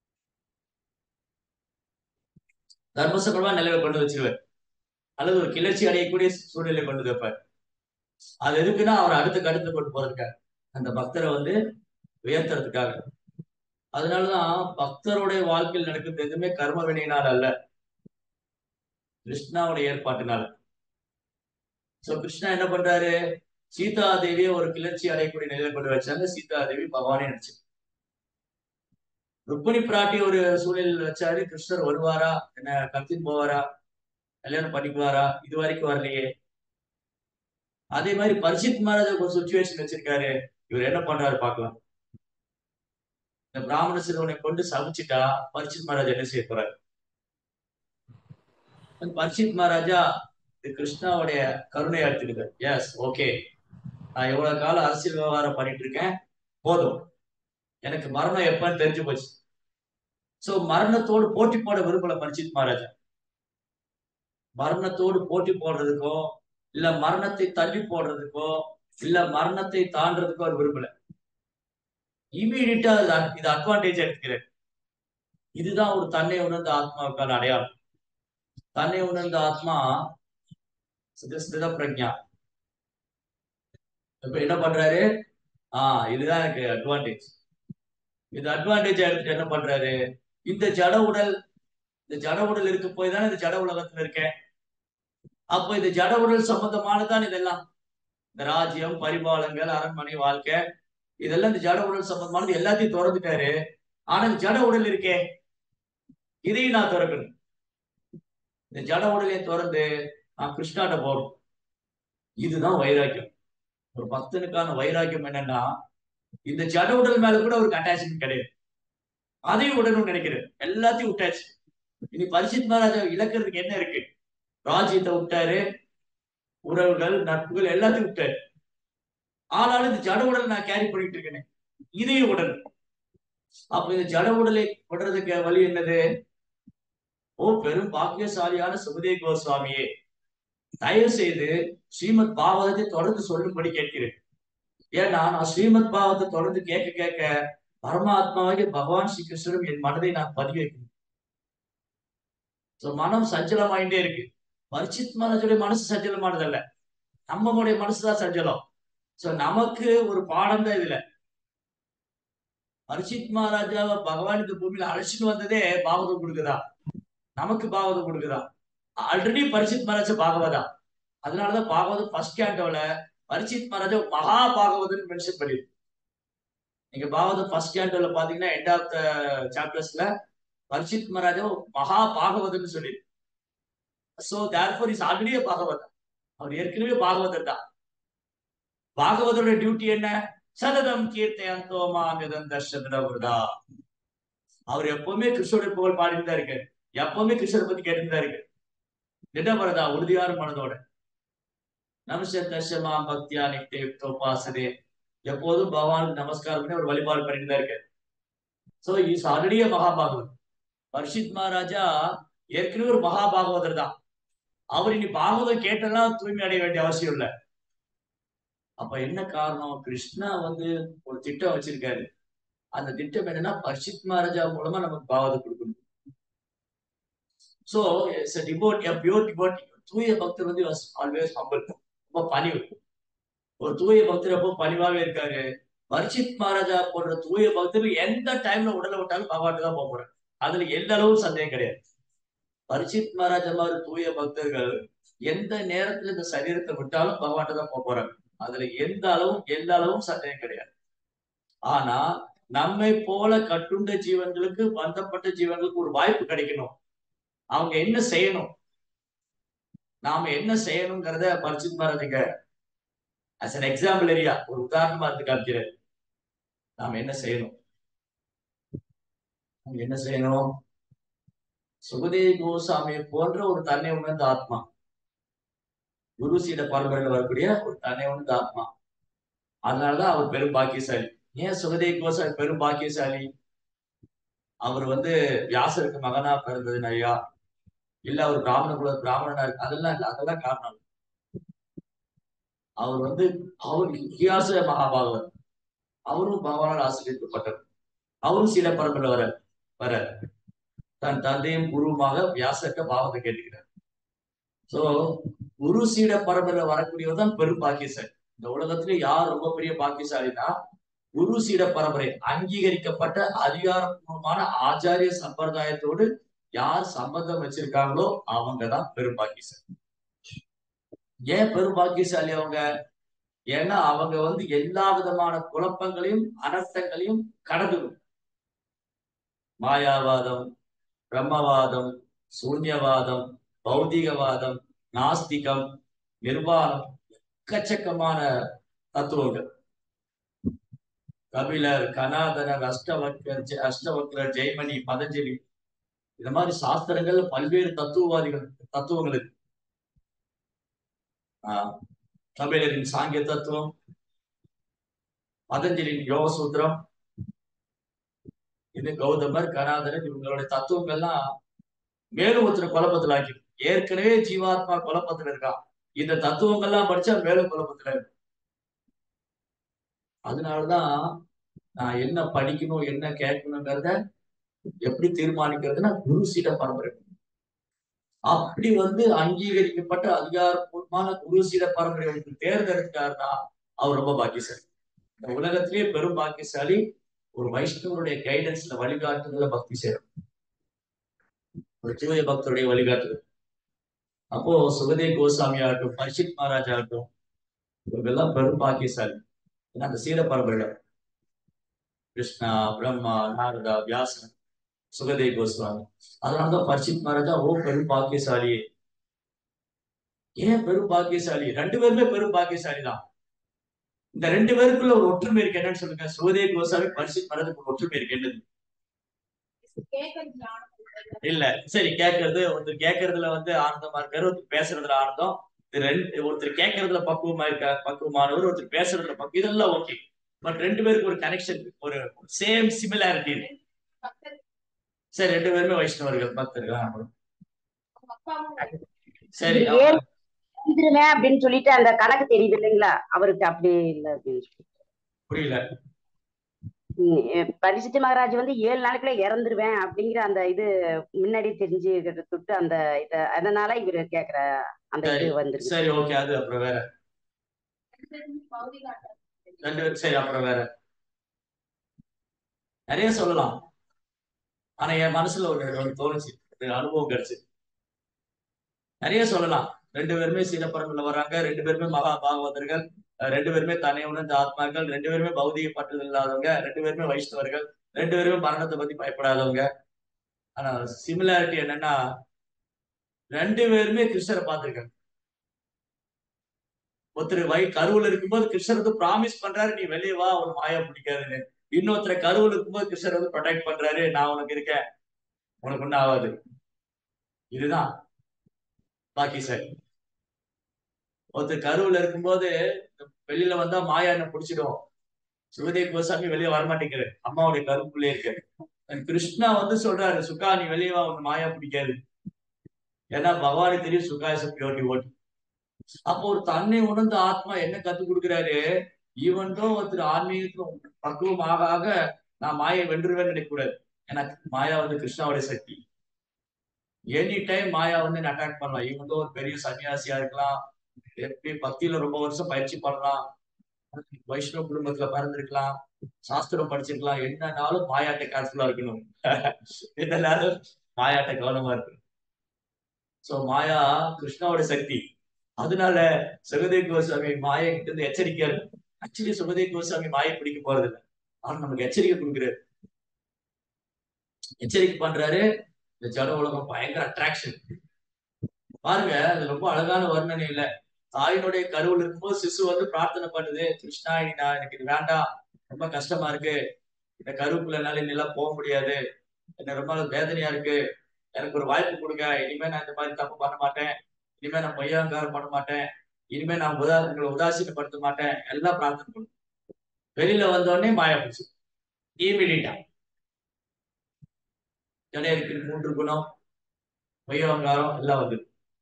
தர்மசங்கமா நிலையை கொண்டு வச்சிருவார் அல்லது ஒரு கிளர்ச்சி அடையக்கூடிய சூழ்நிலை கொண்டு வைப்பார் அது எதுக்குன்னா அவர் அடுத்துக்கு அடுத்து கொண்டு போறதுக்காக அந்த பக்தரை வந்து உயர்த்துறதுக்காக அதனாலதான் பக்தருடைய வாழ்க்கையில் நடக்கிறது எதுவுமே கர்ம வினையினால் அல்ல கிருஷ்ணாவுடைய ஏற்பாட்டினால சோ கிருஷ்ணா என்ன பண்றாரு சீதா தேவியை ஒரு கிளர்ச்சி அடையக்கூடிய நிலையில கொண்டு வச்சாங்க சீதா தேவி பகவானே நினைச்சு ருக்மிணி பிராட்டி ஒரு சூழலில் வச்சாரு கிருஷ்ணர் வருவாரா என்ன கத்தின் போவாரா கல்யாணம் பண்ணிக்குவாரா இது வரைக்கும் வரலையே அதே மாதிரி பரிசித் மகாராஜா ஒரு சுச்சுவேஷன் வச்சிருக்காரு இவர் என்ன பண்றாரு பார்க்கலாம் இந்த பிராமண சிறுவனை கொண்டு சமைச்சிட்டா பரிசித் மகாராஜா என்ன செய்ய போறாரு பரிசித் மகாராஜா இது கிருஷ்ணாவுடைய கருணையா எடுத்துக்கிட்டு எஸ் ஓகே நான் எவ்வளவு காலம் அரசியல் விவகாரம் பண்ணிட்டு இருக்கேன் போதும் எனக்கு மரணம் எப்பன்னு தெரிஞ்சு போச்சு சோ மரணத்தோடு போட்டி போட விரும்பல பரிசித் மகாராஜா மரணத்தோடு போட்டி போடுறதுக்கோ இல்ல மரணத்தை தள்ளி போடுறதுக்கோ இல்ல மரணத்தை தாண்டறதுக்கோ அவர் விரும்பல இமீடியட்டா இது அட்வான்டேஜ் எடுத்துக்கிறேன் இதுதான் ஒரு தன்னை உணர்ந்த ஆத்மாவுக்கான அடையாளம் தன்னை உணர்ந்த ஆத்மா ஸ்தித பிரஜா இப்ப என்ன பண்றாரு ஆஹ் இதுதான் எனக்கு அட்வான்டேஜ் இது அட்வான்டேஜ் எடுத்துட்டு என்ன பண்றாரு இந்த ஜட உடல் இந்த ஜட உடல் இருக்க போய் தானே இந்த ஜட உலகத்துல இருக்கேன் அப்ப இந்த ஜட உடல் சம்பந்தமானதான் இதெல்லாம் இந்த ராஜ்யம் பரிபாலங்கள் அரண்மனை வாழ்க்கை இதெல்லாம் இந்த ஜட உடல் சம்பந்தமானது எல்லாத்தையும் திறந்துட்டாரு ஆனா இந்த ஜட உடல் இருக்கே இதையும் நான் திறக்கணும் இந்த ஜட உடலையும் திறந்து நான் கிருஷ்ணாட்ட போறோம் இதுதான் வைராக்கியம் ஒரு பக்தனுக்கான வைராக்கியம் என்னன்னா இந்த ஜட உடல் மேல கூட அவருக்கு அட்டாச்மெண்ட் கிடையாது அதையும் விடணும்னு நினைக்கிறேன் எல்லாத்தையும் விட்டாச்சு இனி பரிசித் மகாராஜா இழக்கிறதுக்கு என்ன இருக்கு ராஜ்யத்தை விட்டாரு உறவுகள் நட்புகள் எல்லாத்தையும் விட்டாரு ஆனாலும் இந்த ஜட உடல் நான் கேரி பண்ணிட்டு இருக்கேன் இதையும் விடணும் அப்ப இந்த ஜட உடலை விடுறதுக்கு வழி என்னது ஓ பெரும் பாக்கியசாலியான சுமதே கோஸ்வாமியே தயவு செய்து ஸ்ரீமத் பாவகத்தை தொடர்ந்து சொல்லும்படி கேட்கிறேன் ஏன்னா நான் ஸ்ரீமத் பாவத்தை தொடர்ந்து கேட்க கேட்க பரமாத்மாவாகிய பகவான் ஸ்ரீ கிருஷ்ணரும் என் மனதை நான் பதிவு வைக்கணும் மனம் சஞ்சலமாயிட்டே இருக்கு பரிச்சித் மனசுடைய மனசு சஞ்சலமானதல்ல நம்மளுடைய மனசுதான் சஞ்சலம் சோ நமக்கு ஒரு பாடம் தான் இதுல பரிசித் மகாராஜாவை பகவான் இந்த பூமியில அழைச்சிட்டு வந்ததே பாகவதம் கொடுக்குதா நமக்கு பாகவதம் கொடுக்குதா ஆல்ரெடி பரிசித் மகாராஜா பாகவதா அதனாலதான் பாகவதம் ஃபர்ஸ்ட் கேண்டோல பரிசித் மகாராஜா மகா பாகவதன் மென்ஷன் பண்ணிருக்கு நீங்க பாகவதம் ஃபர்ஸ்ட் கேண்டோல பாத்தீங்கன்னா எண்ட் ஆஃப் த சாப்டர்ஸ்ல பரிசித் மகாராஜா மகா பாகவதன் சொல்லி சோ தேர்ஃபோர் இஸ் ஆல்ரெடி பாகவதர் அவர் ஏற்கனவே பாகவதர் தான் பாகவதோட டியூட்டி என்ன சததம் கீர்த்தயந்தோமா நிதம் தர்ஷதா அவர் எப்பவுமே கிருஷ்ணோட புகழ் பாடிட்டு தான் இருக்காரு எப்பவுமே கிருஷ்ணரை பத்தி கேட்டுட்டு தான் இருக்கு திடபரதா உறுதியான மனதோட நமச தர்ஷமா பக்தியா நித்திய உபாசதே எப்போதும் பகவானுக்கு நமஸ்காரம் பண்ணி அவர் வழிபாடு பண்ணிட்டு தான் இருக்காரு சோ இஸ் ஆல்ரெடி மகாபாகவத் பரிஷித் மகாராஜா ஏற்கனவே ஒரு மகாபாகவதர் தான் அவர் இனி பாகவதம் கேட்டெல்லாம் தூய்மை அடைய வேண்டிய அவசியம் இல்லை அப்ப என்ன காரணம் கிருஷ்ணா வந்து ஒரு திட்டம் வச்சிருக்காரு அந்த திட்டம் என்னன்னா பர்ஷித் மகாராஜா மூலமா நமக்கு பாவத்தை கொடுக்கணும் so it's depot pure depot தூய பக்தர் வந்து ஆல்வேஸ் ஹம்பிள் ரொம்ப பணிவு ஒரு தூய பக்தர் எப்போ பணிவாவே இருக்காரு பர்ஷித் மகாராஜா போன்ற தூய பக்தர் எந்த டைம்ல உடலை விட்டாலும் பகவான் தான் போக போறாரு அதுல எந்த அளவும் சந்தேகம் கிடையாது பரிசித் மகாராஜா மாதிரி தூய பக்தர்கள் எந்த நேரத்துல இந்த சரீரத்தை விட்டாலும் பகவான் தான் போக போறாங்க அதுல எந்த அளவும் எந்த அளவும் சந்தேகம் கிடையாது ஆனா நம்மை போல கட்டுண்ட ஜீவன்களுக்கு பந்தப்பட்ட ஜீவன்களுக்கு ஒரு வாய்ப்பு கிடைக்கணும் அவங்க என்ன செய்யணும் நாம என்ன செய்யணுங்கிறத பரிசித் மகாராஜுங்க அஸ் அன் எக்ஸாம்பிள் ஏரியா ஒரு உதாரணமா இருந்து காமிக்கிறார் நாம என்ன செய்யணும் என்ன செய்யணும் சுகதேவ் கோசாமி போன்ற ஒரு தன்னை உணர்ந்த ஆத்மா குரு சீட பரம்பரையில வரக்கூடிய ஒரு தன்னை உணர்ந்த ஆத்மா அதனாலதான் அவர் பெரும் பாக்கியசாலி ஏன் சுகதேவ் கோசாமி பெரும் பாக்கியசாலி அவர் வந்து வியாசருக்கு மகனா பிறந்தது ஐயா இல்ல அவர் பிராமண குல பிராமணனா இருக்கு அதெல்லாம் இல்ல அதெல்லாம் காரணம் அவர் வந்து அவர் இத்தியாச மகாபாகவன் அவரும் பகவானால் ஆசிரியப்பட்டவர் அவரும் சீட பரம்பரையில வர வர தன் தந்தையும் குருவுமாக வியாசர்கிட்ட பாவத்தை கேட்டுக்கிறார் சோ குரு சீட பரம்பரையில வரக்கூடியவர் தான் பெரும் பாக்கியசாலி இந்த உலகத்துல யார் ரொம்ப பெரிய பாக்கியசாலினா குரு சீட பரம்பரை அங்கீகரிக்கப்பட்ட அதிகாரப்பூர்வமான ஆச்சாரிய சம்பிரதாயத்தோடு யார் சம்பந்தம் வச்சிருக்காங்களோ அவங்க தான் பெரும் பாக்கியசாலி ஏன் பெரும் பாக்கியசாலி அவங்க ஏன்னா அவங்க வந்து எல்லா விதமான குழப்பங்களையும் அனர்த்தங்களையும் கடந்துடும் மாயாவாதம் பிரம்மவாதம் சூன்யவாதம் பௌதிகவாதம் நாஸ்திகம் நிர்வாணம் எக்கச்சக்கமான தத்துவங்கள் கபிலர் கனாதனர் அஷ்டவக்கர் ஜெ- அஷ்டவக்கரர் ஜெய்மணி பதஞ்சலி இந்த மாதிரி சாஸ்திரங்கள்ல பல்வேறு தத்துவவாதிகள் தத்துவங்கள் இருக்கு ஆஹ் கபிலரின் சாங்கிய தத்துவம் பதஞ்சலியின் யோக சூத்திரம் இது கௌதமர் கனாதரன் இவங்களுடைய தத்துவங்கள்லாம் மேலும் ஒருத்தர் குழப்பத்துல ஆக்கி ஏற்கனவே ஜீவாத்மா குழப்பத்துல இருக்கான் இந்த தத்துவங்கள்லாம் படிச்சா மேலும் குழப்பத்துல இருக்கு அதனாலதான் நான் என்ன படிக்கணும் என்ன கேட்கணுங்கிறத எப்படி தீர்மானிக்கிறதுனா குரு சீட பரம்பரை அப்படி வந்து அங்கீகரிக்கப்பட்ட அதிகாரப்பூர்வமான குரு சீட பரம்பரை உங்களுக்கு தேர்ந்தெடுத்தாருன்னா அவர் ரொம்ப பாக்கியசாலி இந்த உலகத்திலேயே பெரும் பாக்கியசாலி ஒரு வைஷ்ணவருடைய கைடன்ஸ்ல வழிகாட்டுதல பக்தி செய்யணும் ஒரு தூய பக்தருடைய வழிகாட்டுதல் அப்போ சுகதே கோசாமி ஆகட்டும் பரிஷித் மகாராஜ் ஆகட்டும் இவங்கெல்லாம் பெரும் பாக்கியசாலி ஏன்னா அந்த சீட பரம்பரையில கிருஷ்ணா பிரம்மா நாரதா வியாசன் சுகதே கோஸ்வாமி அதனாலதான் பரிஷித் மகாராஜா ஓ பெரும் பாக்கியசாலி ஏன் பெரும் பாக்கியசாலி ரெண்டு பேருமே பெரும் பாக்கியசாலி தான் இந்த ரெண்டு பேருக்குள்ள ஒரு ஒற்றுமை இருக்கு என்னன்னு சொல்லுங்க சுகதே கோசாமி பரிஷித் மகாராஜுக்கு ஒரு ஒற்றுமை இருக்கு என்னது இல்ல சரி கேட்கறது ஒருத்தர் கேட்கறதுல வந்து ஆனந்தமா இருக்காரு ஒருத்தர் பேசுறதுல ஆனந்தம் இது ரெண்டு ஒருத்தர் கேட்கறதுல பக்குவமா இருக்கா பக்குவமானவர் ஒருத்தர் பேசுறதுல பக்குவம் இதெல்லாம் ஓகே பட் ரெண்டு பேருக்கு ஒரு கனெக்ஷன் ஒரு சேம் சிமிலாரிட்டி இருக்கு சரி ரெண்டு பேருமே வைஷ்ணவர்கள் பக்தர்கள் ஆமா. சரி ஏன் வந்துருவேன் அப்படின்னு சொல்லிட்டு அந்த கணக்கு தெரியுது இல்லைங்களா அவருக்கு அப்படி இல்ல அப்படின்னு சொல்லி. புரியல ம், எ- பரிசுத்த மகாராஜ் வந்து ஏழு நாளைக்குள்ள இறந்துருவேன் அப்படிங்கிற அந்த இது முன்னாடி தெரிஞ்சு தொட்டு அந்த இத அதனால இவரு கேக்குற அந்த இது சரி வந்துருக்கு சரி ஓகே அது அப்புறம் வேற ரெண்டு பேரும் சரி அப்புறம் வேற நிறைய சொல்லலாம் ஆனா என் மனசுல ஒரு ஒரு தோணுச்சு ஒரு அனுபவம் கிடைச்சு நிறைய சொல்லலாம் ரெண்டு பேருமே சீனப்பரம்புல வர்றாங்க ரெண்டு பேருமே மகா பாகவதர்கள் அஹ் ரெண்டு பேருமே தன்னை உணர்ந்த ஆத்மாக்கள் ரெண்டு பேருமே பௌதிக பற்றுதல் இல்லாதவங்க ரெண்டு பேருமே வைஷ்ணவர்கள் ரெண்டு பேருமே மரணத்தை பத்தி பயப்படாதவங்க ஆனா சிமிலாரிட்டி என்னன்னா ரெண்டு பேருமே கிருஷ்ணரை பார்த்திருக்காங்க ஒருத்தர் வை கருவுல இருக்கும்போது கிருஷ்ணர் வந்து ப்ராமிஸ் பண்றாரு நீ வெளியே வா உனக்கு மாயா பிடிக்காதுன்னு இன்னொருத்தர் கருவுல இருக்கும்போது கிருஷ்ணர் வந்து ப்ரொடெக்ட் பண்றாரு நான் உனக்கு இருக்கேன் உனக்கு ஒன்றும் ஆகாது இதுதான் பாக்கி சார் ஒருத்தர் கருவுல இருக்கும்போது வெளியில வந்தா மாயா என்ன பிடிச்சிடும் சுகதேவ் கோசாமி வெளியே வரமாட்டேங்கிறாரு அம்மாவுடைய கருப்புள்ளே இருக்காரு கிருஷ்ணா வந்து சொல்றாரு சுகா நீ வெளியே வா உனக்கு மாயா பிடிக்காது ஏன்னா பகவானுக்கு தெரியும் சுகா இஸ் பியூரிட்டி ஓட்டு அப்போ ஒரு தன்னை உணர்ந்த ஆத்மா என்ன கத்து கொடுக்குறாரு ஈவன் தோ ஒருத்தர் ஆன்மீகத்துல பக்குவம் ஆக ஆக நான் மாயை வென்றுவேன்னு நினைக்க கூடாது ஏன்னா மாயா வந்து கிருஷ்ணாவுடைய சக்தி எனி டைம் மாயா வந்து என்ன அட்டாக் பண்ணலாம் ஈவன் தோ ஒரு பெரிய சன்னியாசியா இருக்கலாம் எப்படி பக்தியில ரொம்ப வருஷம் பயிற்சி பண்ணலாம் வைஷ்ணவ குடும்பத்துல பிறந்திருக்கலாம் சாஸ்திரம் படிச்சிருக்கலாம் என்னன்னாலும் மாயாட்ட கேர்ஃபுல்லா இருக்கணும் என்னன்னாலும் மாயாட்ட கவனமா இருக்கணும் சோ மாயா கிருஷ்ணாவோட சக்தி அதனால சுகதேவ் கோஸ்வாமி மாயை கிட்ட இருந்து எச்சரிக்கையா இருக்கும் ஆக்சுவலி சுகதேவ் கோஸ்வாமி மாயை பிடிக்க போறது இல்லை ஆனா நமக்கு எச்சரிக்கை கொடுக்குறாரு எச்சரிக்கை பண்றாரு இந்த ஜட உலகம் பயங்கர அட்ராக்ஷன் பாருங்க அது ரொம்ப அழகான வர்ணனை இல்ல தாயினுடைய கருவில் இருக்கும்போது சிசு வந்து பிரார்த்தனை பண்ணுது கிருஷ்ணா இனி நான் எனக்கு இது வேண்டாம் ரொம்ப கஷ்டமா இருக்கு இந்த கருவுக்குள்ள என்னால இன்னெல்லாம் போக முடியாது என்ன ரொம்ப வேதனையா இருக்கு எனக்கு ஒரு வாய்ப்பு கொடுங்க இனிமே நான் இந்த மாதிரி தப்பு பண்ண மாட்டேன் இனிமே நான் பொய்யாங்காரம் பண்ண மாட்டேன் இனிமே நான் உதா உங்களை உதாசீனப்படுத்த மாட்டேன் எல்லாம் பிரார்த்தனை பண்ணும் வெளியில வந்த உடனே மாயா போச்சு இமீடியட்டா ஜடையருக்கு மூன்று குணம் பொய்யவங்காரம் எல்லாம் வந்து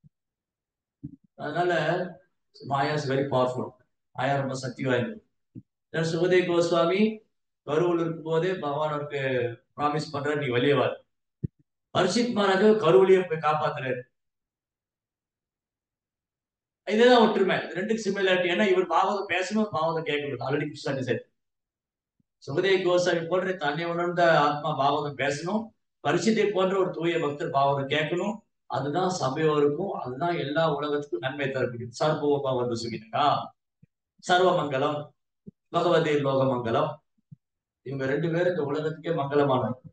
அதனால மாயா இஸ் வெரி பவர்ஃபுல் மாயா ரொம்ப சக்தி வாய்ந்தது சுகதேவ் கோஸ்வாமி கருவில் இருக்கும் போதே பகவான் அவருக்கு ப்ராமிஸ் பண்றாரு நீ வெளியே வா பரிசித் மகாராஜா கருவிலேயே போய் காப்பாத்துறாரு இதுதான் ஒற்றுமை ரெண்டுக்கு சிமிலாரிட்டி ஏன்னா இவர் பாவதம் பேசணும் பாவதம் கேட்கணும் ஆல்ரெடி கிருஷ்ணா டிசைட் சுகதேவ் கோசாமி போன்ற தன்னை உணர்ந்த ஆத்மா பாவதம் பேசணும் பரிசுத்தை போன்ற ஒரு தூய பக்தர் பாவதம் கேட்கணும் அதுதான் சபையோருக்கும் அதுதான் எல்லா உலகத்துக்கும் நன்மை தரக்கூடியது சர்வோபா வந்து சுகினா சர்வமங்கலம் பகவதே லோகமங்கலம் இவங்க ரெண்டு பேரும் இந்த உலகத்துக்கே மங்களமானவங்க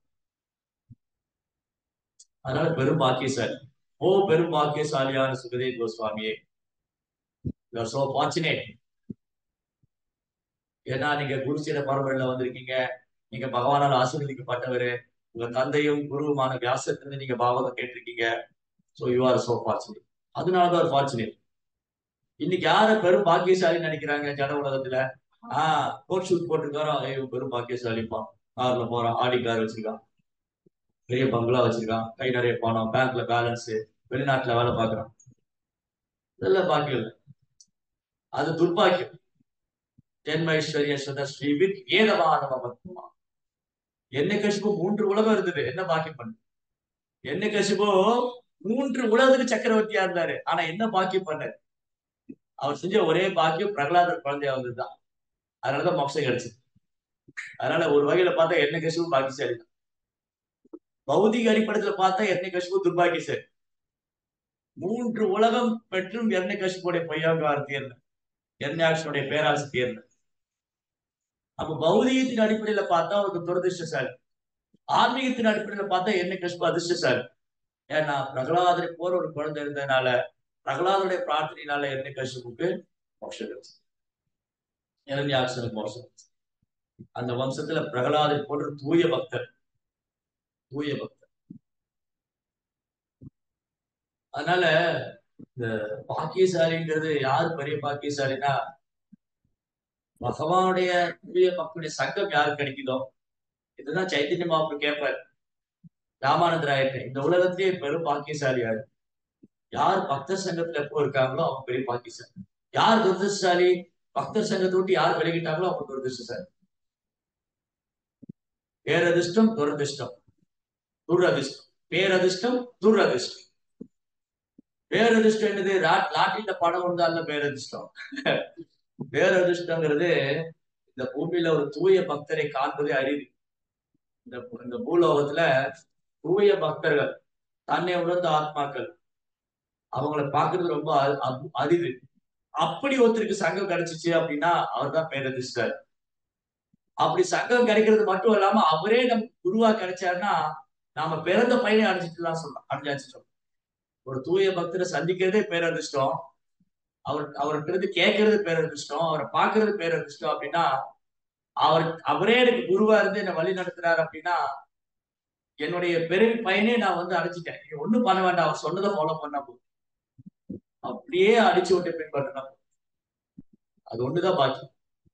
அதனால பெரும் பாக்கியசாலி ஓ பெரும் பாக்கியசாலியான சுகதேவ் கோஸ்வாமியே யூ ஆர் சோ ஃபார்ச்சுனேட் ஏன்னா நீங்க குருசீட பரம்பரையில வந்திருக்கீங்க நீங்க பகவானால் ஆசீர்வதிக்கப்பட்டவர் உங்க தந்தையும் குருவுமான வியாசத்திலிருந்து நீங்க பாகவதம் கேட்டிருக்கீங்க so you are so fortunate அதனாலதான் ஒரு ஃபார்ச்சுனேட் இன்னைக்கு யார பெரும் பாக்கியசாலி நினைக்கிறாங்க ஜன உலகத்துல ஆஹ் கோட் ஷூட் போட்டுருக்காரோ ஐயோ பெரும் பாக்கியசாலிப்பா கார்ல போறான் ஆடி கார் வச்சிருக்கான் பெரிய பங்களா வச்சிருக்கான் கை நிறைய பணம் பேங்க்ல பேலன்ஸ் வெளிநாட்டுல வேலை பார்க்கறான் இதெல்லாம் பாக்கியம் இல்லை அது துர்பாக்கியம் ஜென்மைஸ்வரிய சுதஸ்ரீ வித் ஏதவாதம பத்மா என்ன கசிபோ மூன்று உலகம் இருந்தது என்ன பாக்கியம் பண்ணு என்ன கசிபோ மூன்று உலகத்துக்கு சக்கரவர்த்தியா இருந்தாரு ஆனா என்ன பாக்கியம் பண்ணாரு அவர் செஞ்ச ஒரே பாக்கியம் பிரகலாதர் குழந்தையா வந்ததுதான் அதனாலதான் மோட்சம் கிடைச்சது அதனால ஒரு வகையில பார்த்தா என்ன கசிபு பாக்கியசாலி தான் பௌதிக அடிப்படையில பார்த்தா என்ன கசிபு துர்பாக்கியசாலி மூன்று உலகம் பெற்றும் என்ன கசிப்புடைய பொய்யாங்கார தேர்ந்த எர்னாக்ஷனுடைய பேராசை தேர்ந்த அப்ப பௌதிகத்தின் அடிப்படையில பார்த்தா அவருக்கு துரதிருஷ்டசாலி ஆன்மீகத்தின் அடிப்படையில பார்த்தா என்ன கஷ்பு அதிர்ஷ்டசாலி ஏன்னா பிரகலாதரை போற ஒரு குழந்தை இருந்ததுனால பிரகலாதருடைய பிரார்த்தனையினால என்ன கஷ்புக்கு மோட்சம் கிடைச்சது இரண்யாட்சனுக்கு மோட்சம் கிடைச்சது. அந்த வம்சத்துல பிரகலாதை போன்ற தூய பக்தர் தூய பக்தர் அதனால இந்த பாக்கியசாலிங்கிறது யாரு பெரிய பாக்கியசாலினா பகவானுடைய தூய மக்களுடைய சங்கம் யாருக்கு கிடைக்குதோ இதுதான் சைத்தன்ய மாப்பு கேட்பார் ராமானந்தராயத்தை இந்த உலகத்திலேயே பெரும் பாக்கியசாலி யாரு யார் பக்தர் சங்கத்துல எப்போ இருக்காங்களோ அவங்க பெரிய பாக்கியசாலி யார் துரதிருஷ்டசாலி பக்தர் சங்கத்தை விட்டு யார் விலகிட்டாங்களோ அவங்க துரதிருஷ்டசாலி பேரதிர்ஷ்டம் துரதிர்ஷ்டம் துரதிர்ஷ்டம் பேரதிர்ஷ்டம் துரதிர்ஷ்டம் பேரதிர்ஷ்டம் என்னது லா- லாட்டரியில பணம் வந்தால பேரதிர்ஷ்டம் பேரதிர்ஷ்டங்கிறது இந்த பூமியில ஒரு தூய பக்தரை காண்பதே அரிது இந்த இந்த பூலோகத்துல தூய பக்தர்கள் தன்னை உணர்ந்த ஆத்மாக்கள் அவங்கள பார்க்கிறது ரொம்ப அ- அ- அரிது அப்படி ஒருத்தருக்கு சங்கம் கிடைச்சிச்சு அப்படின்னா அவர் தான் பேரதிர்ஷ்டர் அப்படி சங்கம் கிடைக்கிறது மட்டும் இல்லாம அவரே நமக்கு குருவா கிடைச்சாருன்னா நாம பிறந்த பையனை அடைஞ்சிட்டுலாம் சொல்லலாம் அடைஞ்சாச்சு சொல்லலாம் ஒரு தூய பக்தரை சந்திக்கிறதே பேரதிர்ஷ்டம் அவர் அவர்கிட்ட இருந்து கேட்கறது பேரதிர்ஷ்டம் அவரை பார்க்கறது பேரதிர்ஷ்டம் அப்படின்னா அவர் அவரே எனக்கு குருவா இருந்து என்னை வழி நடத்துறாரு அப்படின்னா என்னுடைய பெரிய பையனே நான் வந்து அடைச்சிட்டேன் நீங்க ஒண்ணும் பண்ண வேண்டாம் அவர் சொன்னதை ஃபாலோ பண்ணா போதும் அப்படியே அடிச்சு விட்டு பின்பற்றினா போதும். அது ஒண்ணுதான் பாக்கியம்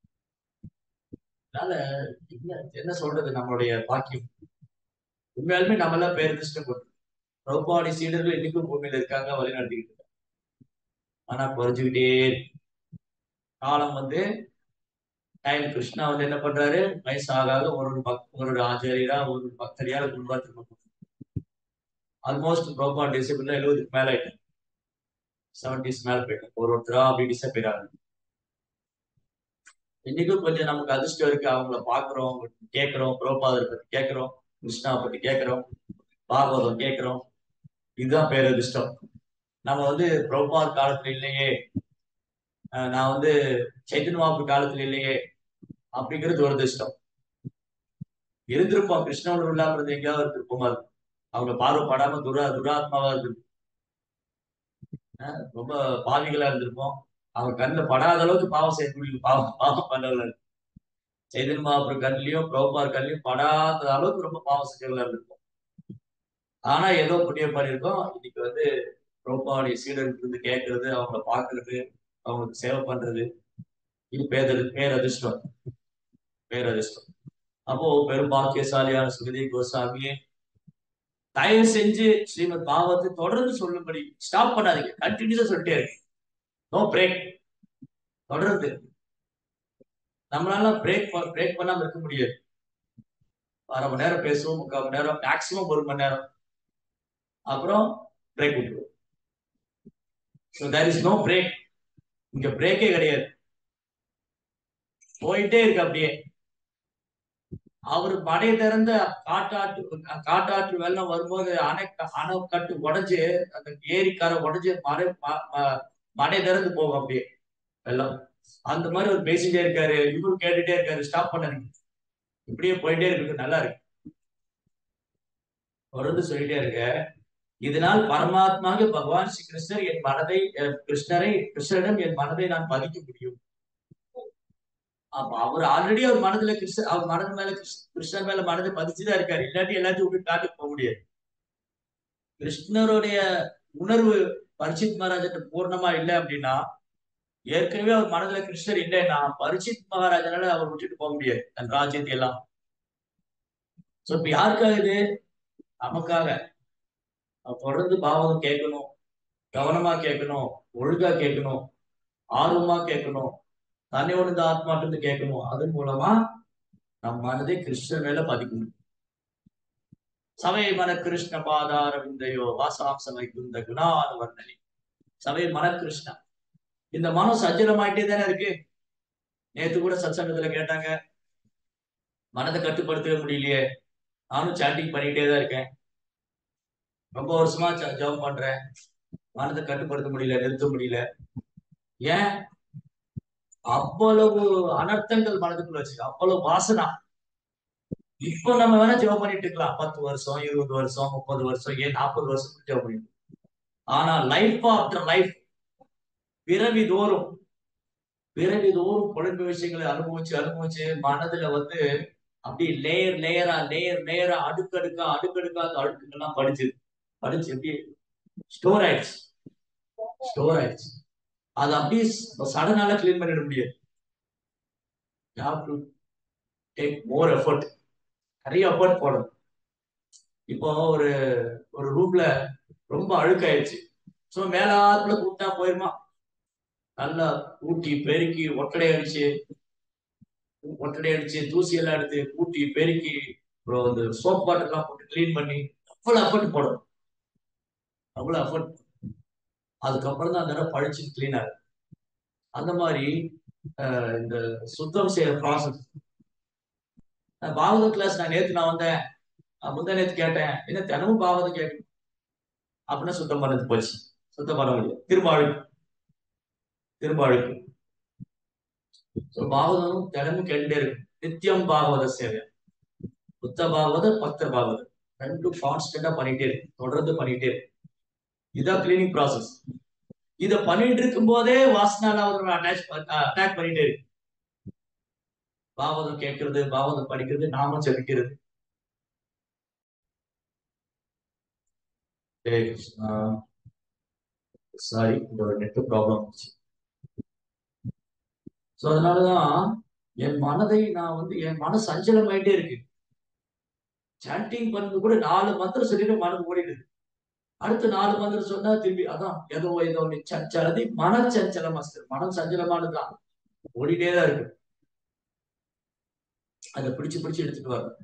அதனால என்ன என்ன சொல்றது நம்மளுடைய பாக்கியம் உண்மையாலுமே நம்ம எல்லாம் பேரதிர்ஷ்டம் கொண்டு பிரபாடி சீடர்கள் இன்னைக்கும் பூமியில இருக்காங்க வழி நடத்திக்கிட்டு இருக்காங்க ஆனா குறைஞ்சுக்கிட்டே இருக்கு. காலம் வந்து டைம் கிருஷ்ணா வந்து என்ன பண்றாரு வயசாக ஒரு ஒரு பக் ஒரு ஒரு ஆச்சாரியரா ஒரு ஒரு பக்தரியா குடும்பத்துக்கு ஆல்மோஸ்ட் ப்ரோபா டிசிபிள்ல எழுபதுக்கு மேல ஆயிட்டேன் செவன்டிஸ் மேல போயிட்டேன் ஒரு ஒருத்தரா அப்படி டிசப்பியர் ஆகுது இன்னைக்கும் கொஞ்சம் நமக்கு அதிர்ஷ்டம் இருக்கு அவங்கள பாக்குறோம் அவங்க கேட்கிறோம் புரோபாதரை பத்தி கேட்கிறோம் கிருஷ்ணாவை பத்தி கேட்கிறோம் பாகவதம் கேட்கிறோம் இதுதான் பேரதிர்ஷ்டம் நம்ம வந்து பிரபாத் காலத்துல இல்லையே அஹ் நான் வந்து சைத்தன்ய மாப்பு காலத்துல இல்லையே அப்படிங்கிறது ஒரு அதிர்ஷ்டம் இருந்திருப்போம் கிருஷ்ண உணர்வு இல்லாம இருந்து எங்கேயாவது இருந்திருப்போமா இருக்கும் அவங்க பார்வைப்படாம துரா துராத்மாவா இருந்திருப்போம் அஹ் ரொம்ப பாவிகளா இருந்திருப்போம் அவங்க கண்ணில் படாத அளவுக்கு பாவம் செய்யக்கூடிய பாவம் பாவம் பண்ணல சைதன்ய மகாபுரம் கண்ணிலையும் பிரபார் கண்ணிலையும் படாத அளவுக்கு ரொம்ப பாவம் செஞ்சவங்களா இருந்திருப்போம் ஆனா ஏதோ புண்ணியம் பண்ணியிருக்கோம் இன்னைக்கு வந்து பிரபாவுடைய சீடருக்கு இருந்து கேட்கறது அவங்கள பாக்குறது அவங்களுக்கு சேவை பண்றது இது பேர் பேரதிர்ஷ்டம் பேரதிர்ஷ்டம் அப்போ பெரும் பாக்கியசாலியான சுகதி கோசாமி தயவு செஞ்சு ஸ்ரீமத் பாகவத்தை தொடர்ந்து சொல்லும்படி ஸ்டாப் பண்ணாதீங்க கண்டினியூஸா சொல்லிட்டே இருக்கு நோ பிரேக் தொடர்ந்து நம்மளால பிரேக் பிரேக் பண்ணாம இருக்க முடியாது அரை மணி நேரம் பேசுவோம் முக்கால் மணி நேரம் மேக்சிமம் ஒரு மணி நேரம் அப்புறம் பிரேக் விட்டுருவோம் so there is no break இங்க பிரேக்கே கிடையாது போயிட்டே இருக்கு அப்படியே அவர் மடை திறந்த காட்டாற்று காட்டாற்று வெள்ளம் வரும்போது அணை அணைக்கட்டு உடைஞ்சு அந்த ஏரிக்கார உடைஞ்சு மடை ம- ம- மடை திறந்து போகும் அப்படியே வெள்ளம் அந்த மாதிரி ஒரு பேசிட்டே இருக்காரு இவரு கேட்டுட்டே இருக்காரு ஸ்டாப் பண்ணாதீங்க இப்படியே போயிட்டே இருக்கு நல்லா இருக்கு தொடர்ந்து சொல்லிட்டே இருக்க இதனால் பரமாத்மாக பகவான் ஸ்ரீ கிருஷ்ணர் என் மனதை அஹ், கிருஷ்ணரை கிருஷ்ணரிடம் என் மனதை நான் பதிக்க முடியும் அப்ப அவர் ஆல்ரெடி அவர் மனதுல கிருஷ்ண அவர் மனது மேல கிருஷ்ண கிருஷ்ணர் மேல மனதை பதிச்சுதான் இருக்காரு இல்லாட்டி எல்லாத்தையும் விட்டு காட்டுக்கு போக முடியாது கிருஷ்ணருடைய உணர்வு பரிசித் மகாராஜன் பூர்ணமா இல்லை அப்படின்னா ஏற்கனவே அவர் மனதுல கிருஷ்ணர் இல்லைன்னா பரிசித் மகாராஜனால அவர் விட்டுட்டு போக முடியாது தன் ராஜ்யத்தை எல்லாம் சோ இப்ப யாருக்காக இது நமக்காக அவர் தொடர்ந்து பாவம் கேட்கணும் கவனமா கேட்கணும் ஒழுங்கா கேட்கணும் ஆர்வமா கேட்கணும் தன்னை உணர்ந்த ஆத்மாட்டு கேட்கணும் அதன் மூலமா நம் மனதை கிருஷ்ணர் மேல பதிக்கணும் சபை மன கிருஷ்ண பாதார விந்தையோ வாசாம்ச வைகுந்த குணான வர்ணனி சபை மன கிருஷ்ணா இந்த மனம் சஞ்சலமாயிட்டே தானே இருக்கு நேத்து கூட சத்சங்கத்துல கேட்டாங்க மனதை கட்டுப்படுத்தவே முடியலையே நானும் சாட்டிங் பண்ணிட்டே தான் இருக்கேன் ரொம்ப வருஷமா ஜபம் பண்றேன் மனதை கட்டுப்படுத்த முடியல நிறுத்த முடியல ஏன் அவ்வளவு அனர்த்தங்கள் மனதுக்குள்ள வச்சிருக்கு அவ்வளவு வாசனா இப்போ நம்ம வேணா ஜெபம் பண்ணிட்டு இருக்கலாம் பத்து வருஷம் இருபது வருஷம் முப்பது வருஷம் ஏன் நாற்பது வருஷம் ஜெபம் பண்ணிட்டு ஆனா லைஃப் ஆஃப்டர் லைஃப் பிறவி தோறும் பிறவி தோறும் குழந்தை விஷயங்களை அனுபவிச்சு அனுபவிச்சு மனதுல வந்து அப்படி லேயர் லேயரா லேயர் லேயரா அடுக்கடுக்கா அடுக்கடுக்கா அடுக்குங்கெல்லாம் படிச்சு படிச்சு எப்படி ஸ்டோர் ஆயிடுச்சு ஸ்டோர் ஆயிடுச்சு அது அப்படியே சடனால கிளீன் பண்ணிட முடியாது டேக் மோர் எஃபர்ட் நிறைய எஃபர்ட் போடணும் இப்போ ஒரு ஒரு ரூம்ல ரொம்ப அழுக்காயிருச்சு ஸோ மேலாத்துல கூப்பிட்டா போயிருமா நல்லா ஊட்டி பெருக்கி ஒட்டடை அடிச்சு ஒட்டடை அடிச்சு தூசி எல்லாம் எடுத்து கூட்டி பெருக்கி அப்புறம் இந்த சோப் பாட்டில் எல்லாம் போட்டு கிளீன் பண்ணி அவ்வளவு எஃபர்ட் போடணும் அவ்வளவு எஃபர்ட் அதுக்கப்புறம் தான் அந்த இடம் பழிச்சு கிளீன் ஆகும் அந்த மாதிரி இந்த சுத்தம் செய்யற ப்ராசஸ் பாகவத கிளாஸ் நான் நேத்து நான் வந்தேன் முந்தா நேத்து கேட்டேன் என்ன தினமும் பாகவதம் கேட்கணும் அப்படின்னா சுத்தம் பண்ணது போச்சு சுத்தம் பண்ண முடியாது திரும்ப அழுக்கு திரும்ப அழுக்கு பாகவதம் தினமும் கேட்டுட்டே இருக்கு நித்தியம் பாகவத சேவை புத்த பாகவத பக்த பாகவதம் ரெண்டும் கான்ஸ்டன்டா பண்ணிட்டே இருக்கு தொடர்ந்து பண்ணிட்டே இருக்கு இதான் கிளீனிங் ப்ராசஸ் இத பண்ணிட்டு இருக்கும் போதே வாசனால அவர் அட்டாச் அட்டாக் பண்ணிட்டே இருக்கு பாவதம் கேட்கறது பாவதம் படிக்கிறது நாமும் ஜபிக்கிறது சாரி இந்த ஒரு நெட் ப்ராப்ளம் ஸோ அதனாலதான் என் மனதை நான் வந்து என் மன சஞ்சலம் ஆயிட்டே இருக்கு சாண்டிங் பண்ணது கூட நாலு மந்திரம் சொல்லிட்டு மனது ஓடிடுது அடுத்து நாலு மந்திரம் சொன்னா திரும்பி அதான் ஏதோ ஏதோ சஞ்சலதி மன சஞ்சலம் அஸ்தர் மனம் சஞ்சலமானதுதான் ஓடிட்டே தான் இருக்கு அதை பிடிச்சு பிடிச்சு எடுத்துட்டு வர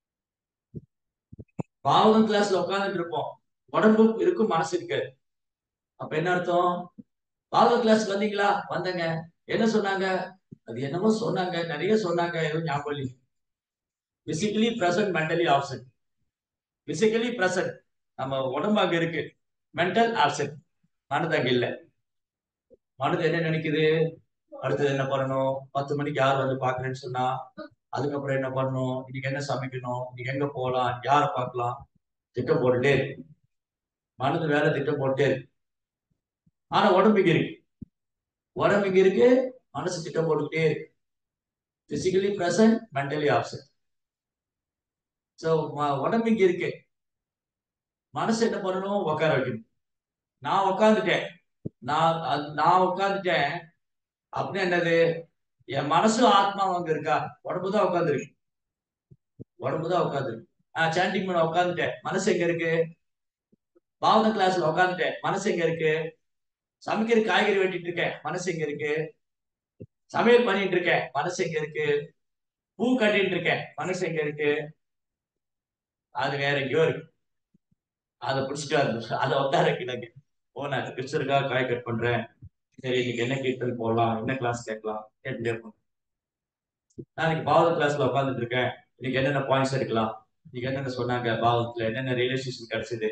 பாவகம் கிளாஸ்ல உட்காந்துட்டு இருப்போம் உடம்பு இருக்கும் மனசு இருக்காது அப்ப என்ன அர்த்தம் பாவக கிளாஸ் வந்தீங்களா வந்தங்க என்ன சொன்னாங்க அது என்னமோ சொன்னாங்க நிறைய சொன்னாங்க எதுவும் ஞாபகம் இல்லை physically present mentally absent physically present நம்ம உடம்பு அங்க இருக்கு மென்டல் ஆப்சன்ட் மனது அங்க இல்ல மனது என்ன நினைக்குது அடுத்தது என்ன பண்ணணும் பத்து மணிக்கு யார் வந்து பாக்குறேன்னு சொன்னா அதுக்கப்புறம் என்ன பண்ணணும் இன்னைக்கு என்ன சமைக்கணும் இன்னைக்கு எங்க போகலாம் யாரை பார்க்கலாம் திட்டம் போட்டுட்டே இருக்கு மனது வேலை திட்டம் போட்டுட்டே இருக்கு ஆனா உடம்பு இங்க இருக்கு உடம்பு இங்க இருக்கு மனசு திட்டம் போட்டுக்கிட்டே இருக்கு physically present mentally absent so உடம்பு இங்க இருக்கு மனசு என்ன பண்ணணும் உட்கார வைக்கணும் நான் உட்காந்துட்டேன் நான் நான் உட்காந்துட்டேன் அப்படின்னு என்னது என் மனசும் ஆத்மா அங்க இருக்கா உடம்பு தான் உட்காந்துருக்கு உடம்பு தான் உட்காந்துருக்கு நான் சாண்டிங் பண்ண உட்காந்துட்டேன் மனசு எங்க இருக்கு பாவன கிளாஸ்ல உட்காந்துட்டேன் மனசு எங்க இருக்கு சமைக்கிற காய்கறி வெட்டிட்டு இருக்கேன் மனசு எங்க இருக்கு சமையல் பண்ணிட்டு இருக்கேன் மனசு எங்க இருக்கு பூ கட்டிட்டு இருக்கேன் மனசு எங்க இருக்கு அது வேற எங்கேயோ இருக்கு அதை பிடிச்சிட்டு அதை உட்கார வைக்கிறாங்க ஓ நான் கிறிஸ்டருக்காக காய் கட் பண்றேன் சரி இன்னைக்கு என்ன கீர்த்தல் போடலாம் என்ன கிளாஸ் கேட்கலாம் கேட்டுட்டே இருப்போம் நாளைக்கு பாவத கிளாஸ்ல உட்காந்துட்டு இருக்கேன் இன்னைக்கு என்னென்ன பாயிண்ட்ஸ் எடுக்கலாம் இன்னைக்கு என்னென்ன சொன்னாங்க பாவத்துல என்னென்ன ரியலைசேஷன் கிடைச்சது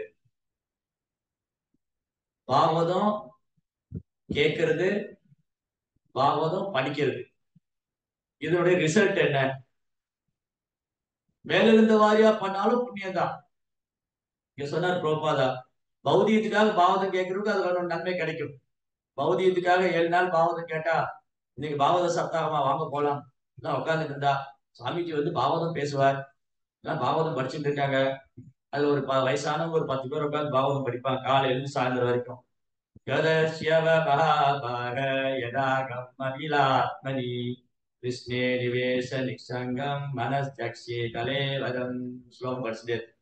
பாவதம் கேட்கறது பாவதம் படிக்கிறது இதனுடைய ரிசல்ட் என்ன மேலிருந்த வாரியா பண்ணாலும் புண்ணியம் தான் இங்க சொன்னார் புரோபாதா பௌதியத்துக்காக பாவதம் கேட்கறதுக்கு அது ஒரு நன்மை கிடைக்கும் பௌதியத்துக்காக ஏழு நாள் பாவதம் கேட்டா இன்னைக்கு பாவத சப்தாகமா வாங்க போலாம் எல்லாம் உட்கார்ந்துட்டு இருந்தா சாமிஜி வந்து பாவதம் பேசுவார் எல்லாம் பாவதம் படிச்சுட்டு இருக்காங்க அது ஒரு ப- வயசானவங்க ஒரு பத்து பேர் உட்கார்ந்து பாவதம் படிப்பாங்க காலையில இருந்து சாயந்தரம் வரைக்கும் யதஸ்யவ மகாபாக யதா கம்மகிலாத்மனி கிருஷ்ணே நிவேச நிக்ஷங்கம் மனஸ்தக்ஷே கலே வரம் ஸ்லோகம் படிச்சுட்டே இருக்கு.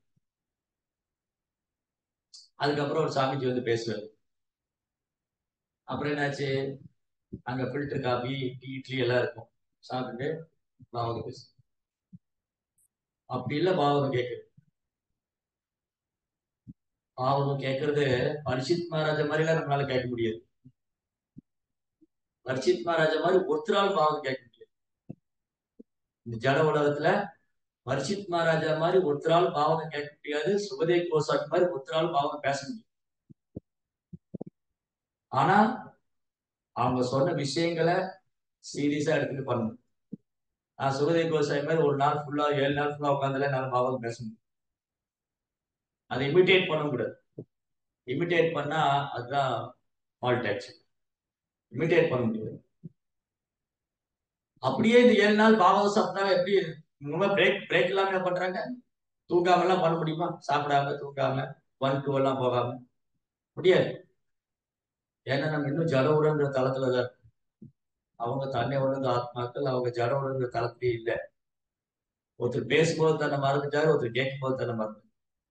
அதுக்கப்புறம் ஒரு சாமிஜி வந்து பேசுவார் அப்புறம் என்னாச்சு அங்க ஃபில்டர் காபி டீ இட்லி எல்லாம் இருக்கும் சாப்பிட்டுட்டு பாவம் பேசு அப்படி இல்ல பாவம் கேட்குது பாவம் கேட்கறது பரிசித் மகாராஜா மாதிரி எல்லாம் நம்மளால கேட்க முடியாது பரிசித் மகாராஜா மாதிரி ஒருத்தரால் பாவம் கேட்க முடியாது இந்த ஜட உலகத்துல பரிசித் மகாராஜா மாதிரி ஒருத்தரால் பாவம் கேட்க முடியாது சுபதேவ் கோசாக் மாதிரி ஒருத்தரால் பாவம் பேச முடியும் ஆனா அவங்க சொன்ன விஷயங்களை சீரியஸா எடுத்துட்டு பண்ணணும் நான் சுகதேவ் கோசாய் மாதிரி ஒரு நாள் ஃபுல்லா ஏழு நாள் ஃபுல்லா உட்காந்துல என்னால பாவம் பேச முடியும் அதை இமிட்டேட் பண்ண கூடாது இமிட்டேட் பண்ணா அதுதான் ஃபால்ட் ஆச்சு இமிட்டேட் பண்ண முடியாது அப்படியே இந்த ஏழு நாள் பாவம் சாப்பிட்டா எப்படி பிரேக் பிரேக் இல்லாம என்ன பண்றாங்க தூங்காம எல்லாம் பண்ண முடியுமா சாப்பிடாம தூங்காம ஒன் டூ எல்லாம் போகாம முடியாது ஏன்னா நம்ம இன்னும் ஜட உடன்ற தளத்துல தான் இருக்கோம். அவங்க தன்னை உணர்ந்த ஆத்மாக்கள் அவங்க ஜட உணர்ந்த தளத்திலே இல்லை ஒருத்தர் பேசும்போது தன்னை மறந்துட்டாரு ஒருத்தர் கேட்கும்போது தன்னை மறந்து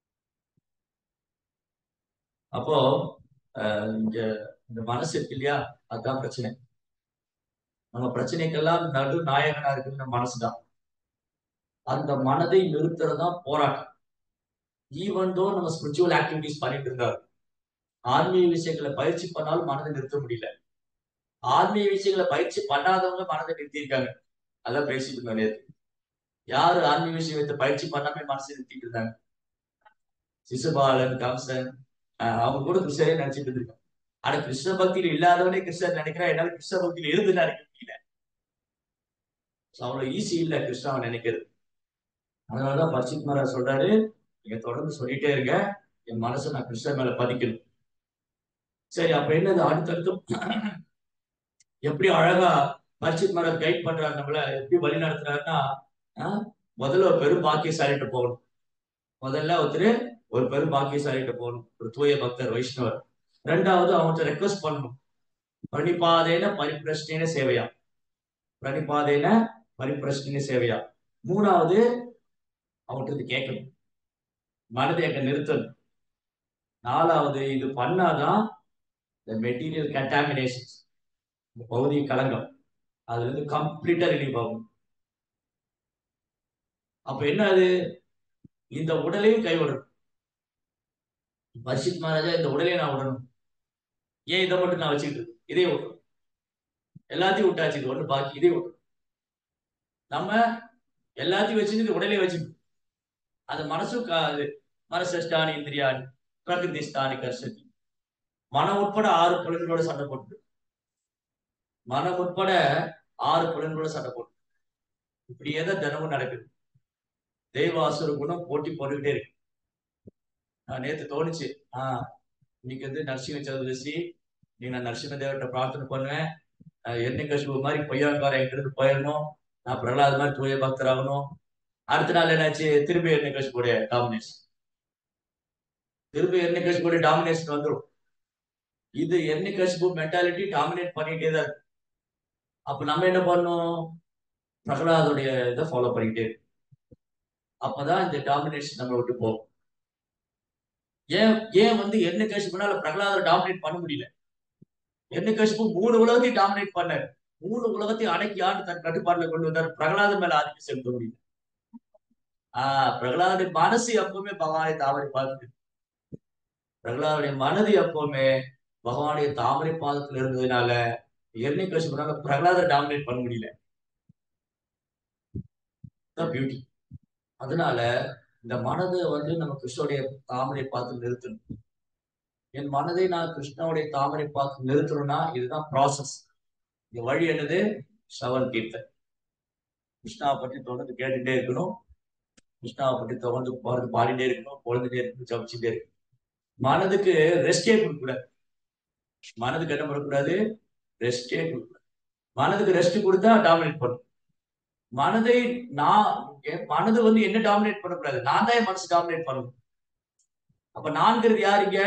அப்போ அஹ், இங்க இந்த மனசு இருக்கு இல்லையா அதுதான் பிரச்சனை நம்ம பிரச்சனைக்கெல்லாம் நடு நாயகனா இருக்குது நம்ம மனசுதான் அந்த மனதை நிறுத்துறதுதான் போராட்டம் ஈவன் தோ நம்ம ஸ்பிரிச்சுவல் ஆக்டிவிட்டிஸ் பண்ணிட்டு இருந்தாரு ஆன்மீக விஷயங்களை பயிற்சி பண்ணாலும் மனதை நிறுத்த முடியல ஆன்மீக விஷயங்களை பயிற்சி பண்ணாதவங்க மனதை நிறுத்தியிருக்காங்க அதான் பேசிட்டு இருந்தோம் நேத்து யாரு ஆன்மீக விஷயத்தை பயிற்சி பண்ணாம மனசை நிறுத்திட்டு இருந்தாங்க சிசுபாலன் கம்சன் ஆஹ் அவங்க கூட கிருஷ்ணரே நினைச்சிட்டு இருக்காங்க ஆனா கிருஷ்ண பக்தியில இல்லாதவனே கிருஷ்ணர் நினைக்கிறா என்னால கிருஷ்ண பக்தியில இருந்து நினைக்க முடியல So, அவ்வளவு ஈஸி இல்ல கிருஷ்ணாவை நினைக்கிறது அதனாலதான் பரிசித் மகாராஜ் சொல்றாரு நீங்க தொடர்ந்து சொல்லிட்டே இருங்க என் மனசை நான் கிருஷ்ணர் மேல பதிக்கணும் சரி அப்ப என்னது அடுத்தடுத்து எப்படி அழகா பரிசித் மகாராஜ் கைட் பண்றாரு நம்மள எப்படி வழி நடத்துறாருன்னா ஆஹ், முதல்ல ஒரு பெரும் பாக்கியசாலிட்டு போகணும் முதல்ல ஒருத்தர் ஒரு பெரும் பாக்கியசாலிட்ட போகணும் ஒரு தூய பக்தர் வைஷ்ணவர் ரெண்டாவது அவங்கள்ட்ட ரெக்வஸ்ட் பண்ணணும் பிரணிபாதேன பரிப்பிரஷ்டேன சேவையா பிரணிபாதேன பரிப்பிரஷ்டேன சேவையா மூணாவது அவங்கள்ட்ட இருந்து கேட்கணும் மனதை அங்க நிறுத்தணும் நாலாவது இது பண்ணாதான் இந்த மெட்டீரியல் கண்டாமினேஷன்ஸ் இந்த பௌதிக கலங்கம் அதுல இருந்து கம்ப்ளீட்டா ரிலீவ் ஆகும் அப்ப என்ன அது இந்த உடலையும் கைவிடணும் பரிசித் மகாராஜா இந்த உடலையும் நான் விடணும் ஏன் இதை மட்டும் நான் வச்சுக்கிட்டு இருக்கேன்? இதே விடணும் எல்லாத்தையும் விட்டாச்சு இது ஒண்ணு பாக்கி இதே விடணும் நம்ம எல்லாத்தையும் வச்சுட்டு இந்த உடலையும் வச்சுக்கணும் அது மனசும் கா- அது மனசஸ்டானி இந்திரியாணி பிரகிருதி ஸ்தானி கர்ஷதி மனம் உட்பட ஆறு புலன்களோட சண்டை போட்டு மனம் உட்பட ஆறு புலன்களோட சண்டை போட்டு இப்படியே தான் தினமும் நடக்குது தெய்வாசுர குணம் போட்டி போட்டுக்கிட்டே இருக்கு நான் நேத்து தோணுச்சு ஆஹ் இன்னைக்கு வந்து நரசிம்ம சதுர்தசி நீ நான் நரசிம்ம தேவர்கிட்ட பிரார்த்தனை பண்ணுவேன் என்ன கஷ்பு மாதிரி பொய்யாக்கார எங்கிருந்து போயிடணும் நான் பிரகலாத் மாதிரி தூய பக்தர் ஆகணும் அடுத்த நாள் என்னாச்சு திரும்பி என்ன கஷ்புடைய டாமினேஷன் திரும்பி என்ன கஷ்புடைய டாமினேஷன் வந்துடும் இது என்ன கஷ்பு மென்டாலிட்டி டாமினேட் பண்ணிட்டே தான் இருக்கு அப்ப நம்ம என்ன பண்ணணும் பிரகலாதுடைய இதை ஃபாலோ பண்ணிக்கிட்டே இருக்கு அப்பதான் இந்த டாமினேஷன் நம்ம விட்டு போகும் ஏன் ஏன் வந்து என்ன கஷ்புனால பிரகலாதரை டாமினேட் பண்ண முடியல என்ன கஷ்பு மூணு உலகத்தையும் டாமினேட் பண்ணாரு மூணு உலகத்தையும் அடக்கி ஆண்டு தன் கட்டுப்பாட்டுல கொண்டு வந்தார் பிரகலாதன் மேல ஆதிக்கம் செலுத்த முடியல ஆஹ் பிரகலாதுடைய மனசு எப்பவுமே பகவானை தாமரை பார்க்குது பிரகலாதுடைய மனது எப்பவுமே பகவானுடைய தாமரை பாதத்துல இருந்ததுனால எண்ணெய் கஷ்டப்படாத பிரகலாதரை டாமினேட் பண்ண முடியல பியூட்டி அதனால இந்த மனதை வந்து நம்ம கிருஷ்ணனுடைய தாமரை பார்த்து நிறுத்தணும் என் மனதை நான் கிருஷ்ணனுடைய தாமரை பார்த்து நிறுத்தணும்னா இதுதான் ப்ராசஸ் இந்த வழி என்னது ஸ்ரவன் கீர்த்தன் கிருஷ்ணாவை பற்றி தொடர்ந்து கேட்டுட்டே இருக்கணும் கிருஷ்ணாவை பற்றி தொடர்ந்து தொடர்ந்து பாடிட்டே இருக்கணும் பொழுதுட்டே இருக்கணும் ஜபிச்சுட்டே இருக்கணும் மனதுக்கு ரெஸ்டே கொடுக்கக்கூடாது மனதுக்கு என்ன பண்ணக்கூடாது ரெஸ்டே கொடுக்கக்கூடாது மனதுக்கு ரெஸ்ட் கொடுத்தா டாமினேட் பண்ணும் மனதை நான் என் மனது வந்து என்ன டாமினேட் பண்ணக்கூடாது நான் தான் என் மனசு டாமினேட் பண்ணணும் அப்ப நான்கிறது யார் இங்க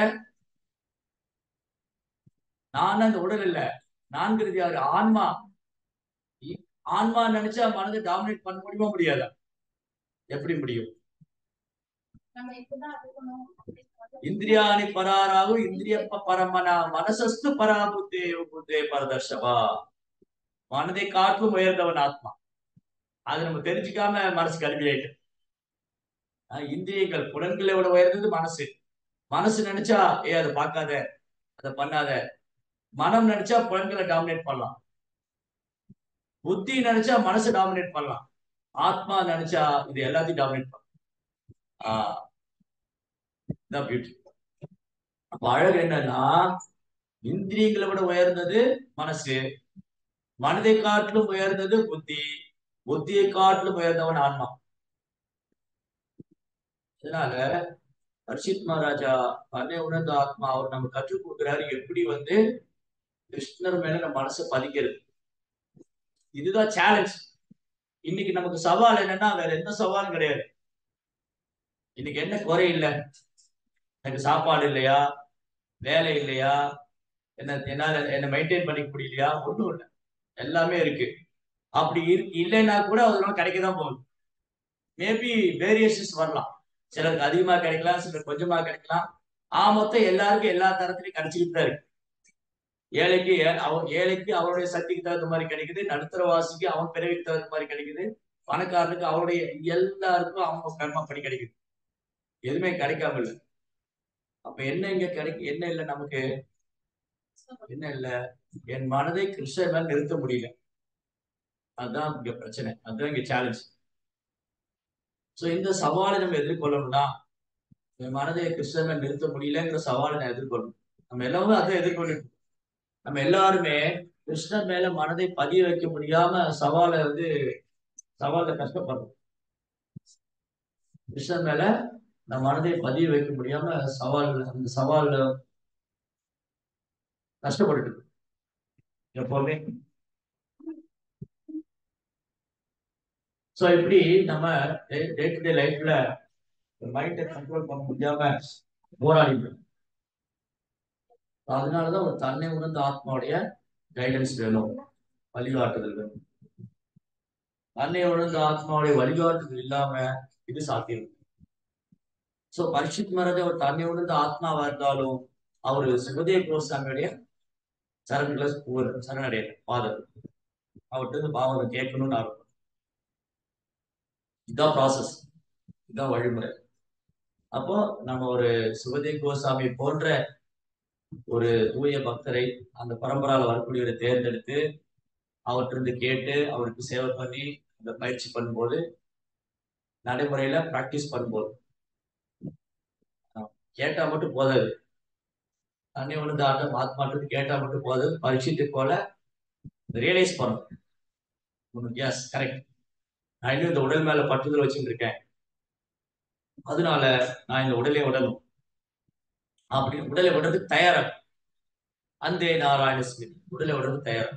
நான் இந்த உடல் இல்ல நான்கிறது யாரு ஆன்மா இ- ஆன்மா நினைச்சா மனதை டாமினேட் பண்ண முடியுமா முடியாதா எப்படி முடியும் நம்ம இப்படிதான் இருக்கணும் அப்படின்னு சொல்றது. ఇంద్రియాని పరారావు ఇంద్రియ పరమన మనసస్తు పరాబుద్ధే புத்தே பரதர்ஷவா மனதை காற்றும் உயர்ந்தவன் ஆத்மா அது நம்ம தெரிஞ்சுக்காம மனசு கல்வியாயிட்டு ஆஹ் இந்திரியங்கள் புலன்களை விட உயர்ந்தது மனசு மனசு நினைச்சா ஏ அதை பார்க்காத அதை பண்ணாத மனம் நினைச்சா புலன்களை டாமினேட் பண்ணலாம் புத்தி நினைச்சா மனசை டாமினேட் பண்ணலாம் ஆத்மா நினைச்சா இது எல்லாத்தையும் டாமினேட் பண்ணலாம் ஆஹ் இதான் பியூட்டி அப்ப அழகு என்னன்னா இந்திரியங்களை விட உயர்ந்தது மனசு மனதை காட்டிலும் உயர்ந்தது புத்தி புத்தியை காட்டிலும் உயர்ந்தவன் ஆன்மா இதனால ஹர்ஷித் மகாராஜா தன்னை உணர்ந்த ஆத்மா அவர் நம்ம கற்றுக் கொடுக்கிறாரு எப்படி வந்து கிருஷ்ணர் மேல நம்ம மனசை பதிக்கிறது இதுதான் சேலஞ்ச் இன்னைக்கு நமக்கு சவால் என்னன்னா வேற எந்த சவாலும் கிடையாது இன்னைக்கு என்ன குறை இல்லை எனக்கு சாப்பாடு இல்லையா வேலை இல்லையா என்ன என்னால என்ன மெயின்டைன் பண்ணிக்க முடியலையா ஒண்ணும் இல்லை எல்லாமே இருக்கு அப்படி இருக்கு இல்லைன்னா கூட அதெல்லாம் கிடைக்க தான் போகுது மேபி வேரியேஷன்ஸ் வரலாம் சிலருக்கு அதிகமா கிடைக்கலாம் சிலருக்கு கொஞ்சமா கிடைக்கலாம் ஆ மொத்தம் எல்லாருக்கும் எல்லா தரத்திலையும் கிடைச்சிக்கிட்டு தான் இருக்கு ஏழைக்கு ஏ- அவன் ஏழைக்கு அவருடைய சக்திக்கு தகுந்த மாதிரி கிடைக்குது நடுத்தர வாசிக்கு அவன் பிறவிக்கு தகுந்த மாதிரி கிடைக்குது பணக்காரனுக்கு அவருடைய எல்லாருக்கும் அவங்க கர்மப்படி கிடைக்குது எதுவுமே கிடைக்காம இல்லை அப்ப என்ன இங்க கிடைக்கு என்ன இல்லை நமக்கு என்ன இல்ல என் மனதை கிருஷ்ணர் மேல நிறுத்த முடியல அதுதான் இங்க பிரச்சனை அதுதான் இங்க சேலஞ்ச் சோ இந்த சவாலை நம்ம எதிர்கொள்ளணும்னா என் மனதை கிருஷ்ணர் மேல நிறுத்த முடியலங்கிற சவாலை நான் எதிர்கொள்ளணும் நம்ம எல்லாமே அதை எதிர்கொள்ளணும் நம்ம எல்லாருமே கிருஷ்ணர் மேல மனதை பதிய வைக்க முடியாம சவாலை வந்து சவால்ல கஷ்டப்படுறோம் கிருஷ்ணர் மேல நம்ம மனதை பதிய வைக்க முடியாம சவால் அந்த சவால்ல கஷ்டப்பட்டுட்டு இருக்கோம். எப்பவுமே சோ இப்படி நம்ம டே டு டே லைஃப்ல மைண்டை கண்ட்ரோல் பண்ண முடியாம போராடிட்டு அதனாலதான் ஒரு தன்னை உணர்ந்த ஆத்மாவுடைய கைடன்ஸ் வேணும் வழிகாட்டுதல் வேணும் தன்னை உணர்ந்த ஆத்மாவுடைய வழிகாட்டுதல் இல்லாம இது சாத்தியம் சோ பரிசுத் மரத ஒரு தன்னை உணர்ந்த ஆத்மாவா இருந்தாலும் அவரு சுகதேவ் கோஸ்வாமியுடைய சரண்களை சரணடைய ஃபாதர் அவர்கிட்ட இருந்து பாவம் கேட்கணும்னு ஆரம்பம் இதான் ப்ராசஸ் இதான் வழிமுறை அப்போ நம்ம ஒரு சுகதேவ் கோஸ்வாமி போன்ற ஒரு தூய பக்தரை அந்த பரம்பரால வரக்கூடியவரை தேர்ந்தெடுத்து அவர்கிட்ட இருந்து கேட்டு அவருக்கு சேவை பண்ணி அந்த பயிற்சி பண்ணும்போது நடைமுறையில பிராக்டிஸ் பண்ணும்போது கேட்டா மட்டும் போதாது தண்ணி விழுந்து ஆட்டம் ஆத்மாட்டு கேட்டா மட்டும் போதாது பரிசுத்தை போல ரியலைஸ் பண்ணணும் எஸ் கரெக்ட் நான் இன்னும் இந்த உடல் மேல பற்றுதல் வச்சுட்டு இருக்கேன் அதனால நான் இந்த உடலை விடணும் அப்படி உடலை விடுறதுக்கு தயாரா அந்த நாராயண ஸ்மித் உடலை விடுறதுக்கு தயாரா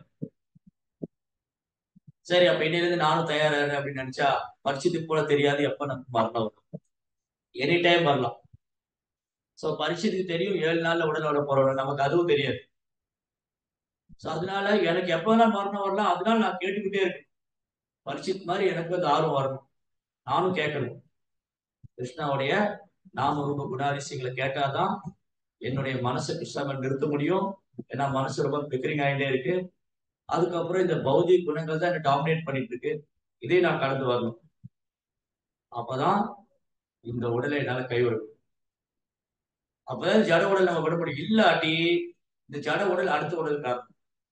சரி அப்ப இன்னிலிருந்து நானும் தயாராகிறேன் அப்படின்னு நினைச்சா பரிசுத்துக்கு போல தெரியாது எப்ப நமக்கு மரணம் வரும் எனி டைம் வரலாம் சோ பரிசுத்துக்கு தெரியும் ஏழு நாள்ல உடல் விட போறோம் நமக்கு அதுவும் தெரியாது சோ அதனால எனக்கு எப்பெல்லாம் மரணம் வரலாம் அதனால நான் கேட்டுக்கிட்டே இருக்கேன் பரிசுத் மாதிரி எனக்கு வந்து ஆர்வம் வரணும் நானும் கேட்கணும் கிருஷ்ணாவுடைய நாம ரூப குணாதிசயங்களை கேட்டாதான் என்னுடைய மனசை கிருஷ்ணாவை நிறுத்த முடியும் ஏன்னா மனசு ரொம்ப பிக்கரிங் ஆகிட்டே இருக்கு அதுக்கப்புறம் இந்த பௌதிக குணங்கள் தான் என்ன டாமினேட் பண்ணிட்டு இருக்கு இதை நான் கடந்து வரணும் அப்பதான் இந்த உடலை என்னால கைவிடும் அப்பதான் ஜட உடல் நம்ம விட முடியும் இல்லாட்டி இந்த ஜட உடல் அடுத்த உடல் காரணம்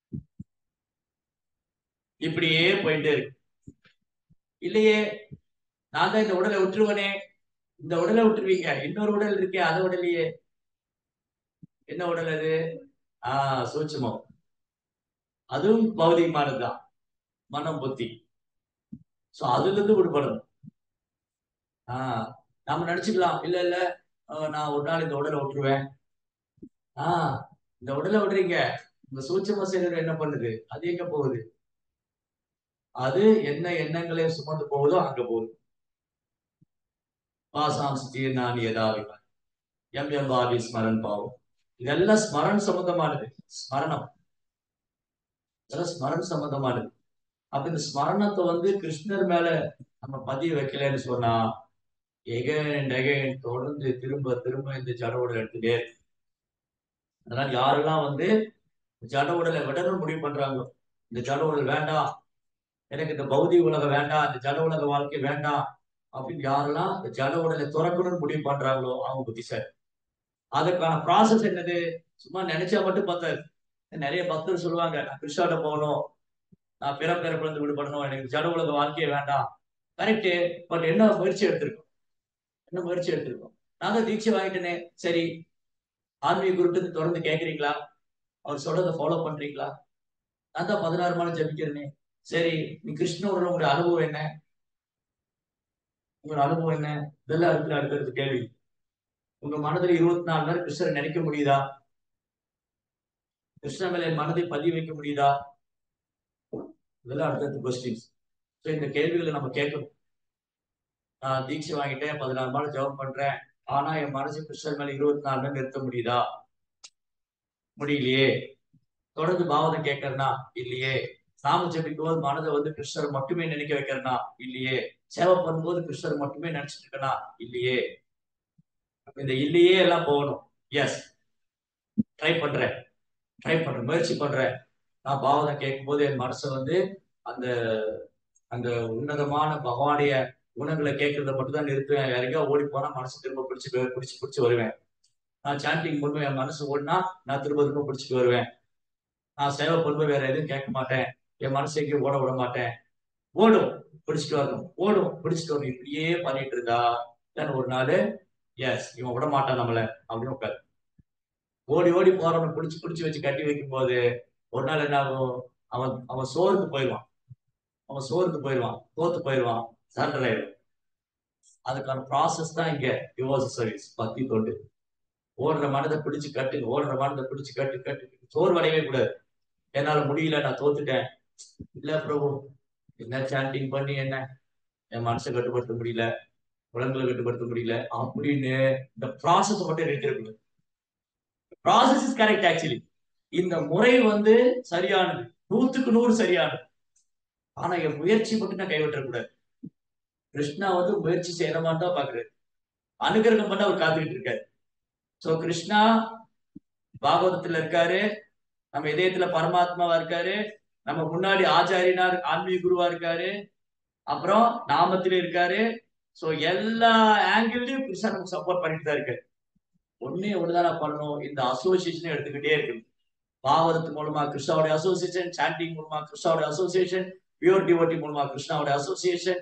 இப்படியே போயிட்டே இருக்கு இல்லையே நான் தான் இந்த உடலை விட்டுருவனே இந்த உடலை விட்டுருவீங்க இன்னொரு உடல் இருக்கே அதை உடலையே என்ன உடல் அது ஆஹ் சூட்சமம் அதுவும் பௌதிகமானதுதான் மனம் புத்தி சோ அதுல இருந்து விடுபடணும் ஆஹ் நாம நினைச்சுக்கலாம் இல்ல இல்ல ஆஹ் நான் ஒரு நாள் இந்த உடலை விட்டுருவேன் ஆஹ் இந்த உடலை விடுறீங்க இந்த சூட்சம செயலர் என்ன பண்ணுது அது எங்க போகுது அது என்ன எண்ணங்களை சுமந்து போகுதோ அங்க போகுது பாசாம்சி தீர்ணானி யதாவிகா எம் எம் பாபி ஸ்மரன் பாவம் இதெல்லாம் ஸ்மரன் சம்பந்தமானது ஸ்மரணம் இதெல்லாம் ஸ்மரன் சம்பந்தமானது அப்ப இந்த ஸ்மரணத்தை வந்து கிருஷ்ணர் மேல நம்ம பதிய வைக்கலன்னு சொன்னா எகைன் எகைன் தொடர்ந்து திரும்ப திரும்ப இந்த ஜட உடல் எடுத்துட்டே இருக்கு அதனால யாரெல்லாம் வந்து ஜட உடலை விடணும் முடிவு பண்றாங்களோ இந்த ஜட உடல் வேண்டாம் எனக்கு இந்த பௌதிக உலகம் வேண்டாம் இந்த ஜட உலக வாழ்க்கை வேண்டாம் அப்படின்னு யாரெல்லாம் இந்த ஜட உடலை துறக்கணும்னு முடிவு பண்றாங்களோ அவங்க புத்திசாலி அதுக்கான ப்ராசஸ் என்னது சும்மா நினைச்சா மட்டும் பத்தாது நிறைய பக்தர் சொல்லுவாங்க நான் கிருஷ்ணாட்ட போகணும் நான் பிறப்பிறப்புல இருந்து விடுபடணும் எனக்கு ஜட உலக வாழ்க்கையே வேண்டாம் கரெக்டு பட் என்ன முயற்சி எடுத்திருக்கோம் என்ன முயற்சி எடுத்திருக்கோம் நான் தான் தீட்சை வாங்கிட்டேனே சரி ஆன்மீக குருட்டு தொடர்ந்து கேட்குறீங்களா அவர் சொல்றதை ஃபாலோ பண்றீங்களா நான் தான் பதினாறு மாதம் ஜபிக்கிறேனே சரி நீ கிருஷ்ணனோட உங்களுடைய அனுபவம் என்ன உங்களோட அனுபவம் என்ன இதெல்லாம் இருக்குல்ல அடுத்தடுத்த கேள்வி உங்க மனதில் இருபத்தி நாலு நேரம் கிருஷ்ணரை நினைக்க முடியுதா கிருஷ்ண மேல என் மனதை பதிய வைக்க முடியுதா இதெல்லாம் அடுத்தடுத்த கொஸ்டின்ஸ் ஸோ இந்த கேள்விகளை நம்ம கேட்கணும் நான் தீட்சை வாங்கிட்டேன் பதினாறு மாதம் ஜெபம் பண்றேன் ஆனா என் மனசு கிருஷ்ணர் மேல இருபத்தி நாலு நேரம் நிறுத்த முடியுதா முடியலையே தொடர்ந்து பாவதம் கேட்கறனா இல்லையே நாம ஜெபிக்கும் போது மனதை வந்து கிருஷ்ணர் மட்டுமே நினைக்க வைக்கிறனா இல்லையே சேவை பண்ணும்போது கிருஷ்ணர் மட்டுமே நினைச்சிட்டு இருக்கனா இல்லையே இந்த இல்லையே எல்லாம் போகணும் எஸ் ட்ரை பண்றேன் ட்ரை பண்றேன் முயற்சி பண்றேன் நான் பாவதம் கேட்கும் போது என் மனசை வந்து அந்த அந்த உன்னதமான பகவானுடைய குணங்களை கேட்கறத மட்டும் தான் நிறுத்துவேன் வேற எங்கேயோ ஓடி போனா மனசு திரும்ப பிடிச்சி பிடிச்சி பிடிச்சி வருவேன் நான் சாண்டிங் பண்ணுவேன் என் மனசு ஓடினா நான் திரும்ப திரும்ப பிடிச்சிட்டு வருவேன் நான் சேவை பண்ணுவேன் வேற எதுவும் கேட்க மாட்டேன் என் மனசு எங்கேயும் ஓட விட மாட்டேன் ஓடும் பிடிச்சிட்டு வரணும் ஓடும் பிடிச்சிட்டு வரணும் இப்படியே பண்ணிட்டு இருந்தா தென் ஒரு நாள் எஸ் இவன் விட மாட்டான் நம்மள அப்படின்னு உட்காரு ஓடி ஓடி போறவனை பிடிச்சி பிடிச்சி வச்சு கட்டி வைக்கும் போது ஒரு நாள் என்ன ஆகும் அவன் அவன் சோர்ந்து போயிடுவான் அவன் சோர்ந்து போயிடுவான் தோத்து போயிடுவான் சரண்டர் ஆயிடும் அதுக்கான ப்ராசஸ் தான் இங்க டிவோர்ஸ் சர்வீஸ் பக்தி தொண்டு ஓடுற மனதை பிடிச்சு கட்டு ஓடுற மனதை பிடிச்சு கட்டு கட்டு சோர்வடையவே கூடாது என்னால முடியல நான் தோத்துட்டேன் இல்ல பிரபு என்ன சாண்டிங் பண்ணி என்ன என் மனசை கட்டுப்படுத்த முடியல உலகங்களை கட்டுப்படுத்த முடியல அப்படின்னு இந்த ப்ராசஸ் மட்டும் நிறுத்திருக்கணும் ப்ராசஸ் இஸ் கரெக்ட் ஆக்சுவலி இந்த முறை வந்து சரியானது நூத்துக்கு நூறு சரியானது ஆனா என் முயற்சி மட்டும் நான் கைவிட்டக்கூடாது கிருஷ்ணா வந்து முயற்சி செய்யணுமான்னு தான் பாக்குறாரு அனுகிரகம் பண்ண அவர் காத்துக்கிட்டு இருக்காரு சோ கிருஷ்ணா பாகவதத்துல இருக்காரு நம்ம இதயத்துல பரமாத்மாவா இருக்காரு நம்ம முன்னாடி ஆச்சாரியனா ஆன்மீக குருவா இருக்காரு அப்புறம் நாமத்தில இருக்காரு சோ எல்லா ஆங்கிள்லயும் கிருஷ்ணா நமக்கு சப்போர்ட் பண்ணிட்டு தான் இருக்காரு ஒன்னே ஒண்ணுதான் நான் பண்ணணும் இந்த அசோசியேஷன் எடுத்துக்கிட்டே இருக்கு பாவரத்து மூலமா கிருஷ்ணாவுடைய அசோசியேஷன் சாண்டிங் மூலமா கிருஷ்ணாவுடைய அசோசியேஷன் பியூர் டிவோட்டி மூலமா கிருஷ்ணாவுடைய அசோசியேஷன்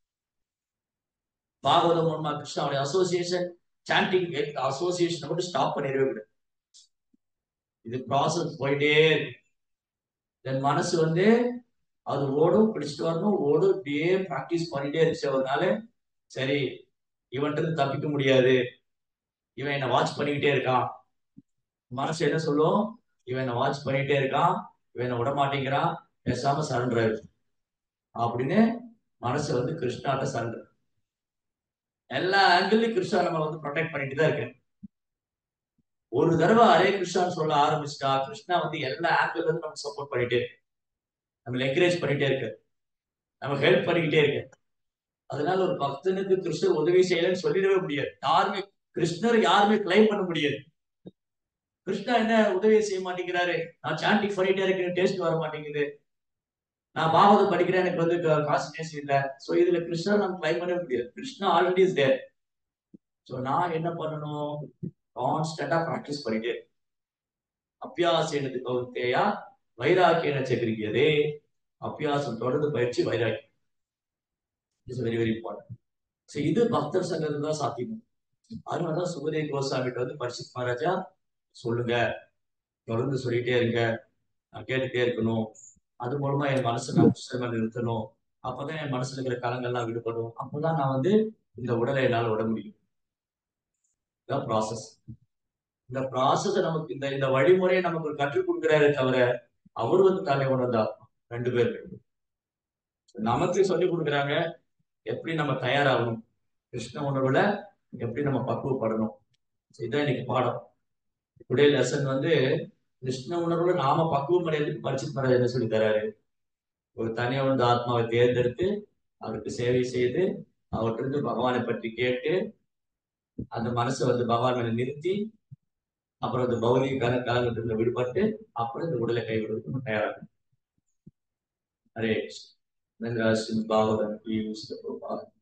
பாகவதம் மூலமா கிருஷ்ணாவுடைய அசோசியேஷன் சாண்டிங் அசோசியேஷனை மட்டும் ஸ்டாப் பண்ணிடவே விடு இது ப்ராசஸ் போயிட்டே இருக்கு என் மனசு வந்து அது ஓடும் பிடிச்சிட்டு வரணும் ஓடும் இப்படியே ப்ராக்டிஸ் பண்ணிட்டே இருந்துச்சு அதனால சரி இவன்ட்டு தப்பிக்க முடியாது இவன் என்ன வாட்ச் பண்ணிக்கிட்டே இருக்கான் மனசு என்ன சொல்லும் இவன் என்ன வாட்ச் பண்ணிட்டே இருக்கான் இவன் என்ன விட மாட்டேங்கிறான் பேசாம சரண்டர் அப்படின்னு மனசு வந்து கிருஷ்ணாட்ட சரண்டர் எல்லா ஆங்கிள்லயும் கிருஷ்ணா நம்ம வந்து ப்ரொடெக்ட் பண்ணிட்டு தான் இருக்கேன் ஒரு தடவை ஹரே கிருஷ்ணான்னு சொல்ல ஆரம்பிச்சிட்டா கிருஷ்ணா வந்து எல்லா ஆங்கிள் இருந்து நமக்கு சப்போர்ட் பண்ணிட்டே இருக்கு நம்மளை என்கரேஜ் பண்ணிட்டே இருக்கு நம்ம ஹெல்ப் பண்ணிக்கிட்டே இருக்கு அதனால ஒரு பக்தனுக்கு கிருஷ்ணர் உதவி செய்யலன்னு சொல்லிடவே முடியாது யாருமே கிருஷ்ணர் யாருமே கிளைம் பண்ண முடியாது கிருஷ்ணா என்ன உதவி செய்ய மாட்டேங்கிறாரு நான் சாண்டிங் பண்ணிட்டே இருக்கேன் டேஸ்ட் வர மாட்டேங்குது நான் பாகவதம் படிக்கிறேன் எனக்கு வந்து கான்சன்ட்ரேஷன் இல்ல சோ இதுல கிருஷ்ணா நம்ம கிளைம் பண்ணவே முடியாது Krishna already is there so நான் என்ன பண்ணணும் கான்ஸ்டன்டா ப்ராக்டிஸ் பண்ணிட்டே அபியாசேனது கௌத்தேயா வைராக்கியன சக்கரிக்கிறதே அபியாசம் தொடர்ந்து பயிற்சி வைராக்கியம் it's very very important so இது பக்தர் சங்கத்தில் தான் சாத்தியம் அதனால தான் சுகதேவ் கோசாமிட்ட வந்து பரிசித் மகாராஜா சொல்லுங்க தொடர்ந்து சொல்லிட்டே இருங்க நான் கேட்டுட்டே இருக்கணும் அது மூலமா என் மனசை நான் புஸ்தகமா நிறுத்தணும் அப்பதான் என் மனசுல இருக்கிற கலங்கள்லாம் விடுபடும் அப்பதான் நான் வந்து இந்த உடலை என்னால் விட முடியும் இதான் ப்ராசஸ் இந்த ப்ராசஸ் நமக்கு இந்த இந்த வழிமுறையை நமக்கு கற்றுக் கொடுக்குறாரு தவிர அவர் வந்து தலை உணர்ந்தா ரெண்டு பேர் நமக்கு சொல்லி கொடுக்குறாங்க எப்படி நம்ம தயாராகணும் கிருஷ்ண உணர்வுல எப்படி நம்ம பக்குவப்படணும் இதுதான் இன்னைக்கு பாடம் டுடே லெசன் வந்து கிருஷ்ண உணர்வுல நாம பக்குவம் அடையறதுக்கு பரிசுத்த மகாராஜ் என்ன சொல்லி தராரு ஒரு தனியா வந்து ஆத்மாவை தேர்ந்தெடுத்து அவருக்கு சேவை செய்து அவற்றிருந்து பகவானை பற்றி கேட்டு அந்த மனசை வந்து பகவான் மேல நிறுத்தி அப்புறம் அந்த பௌதிக கல கலங்கத்திலிருந்து விடுபட்டு அப்புறம் இந்த உடலை கைவிடுவதற்கு நம்ம தயாராகணும் ஹரே கிருஷ்ணா. பாகவதன்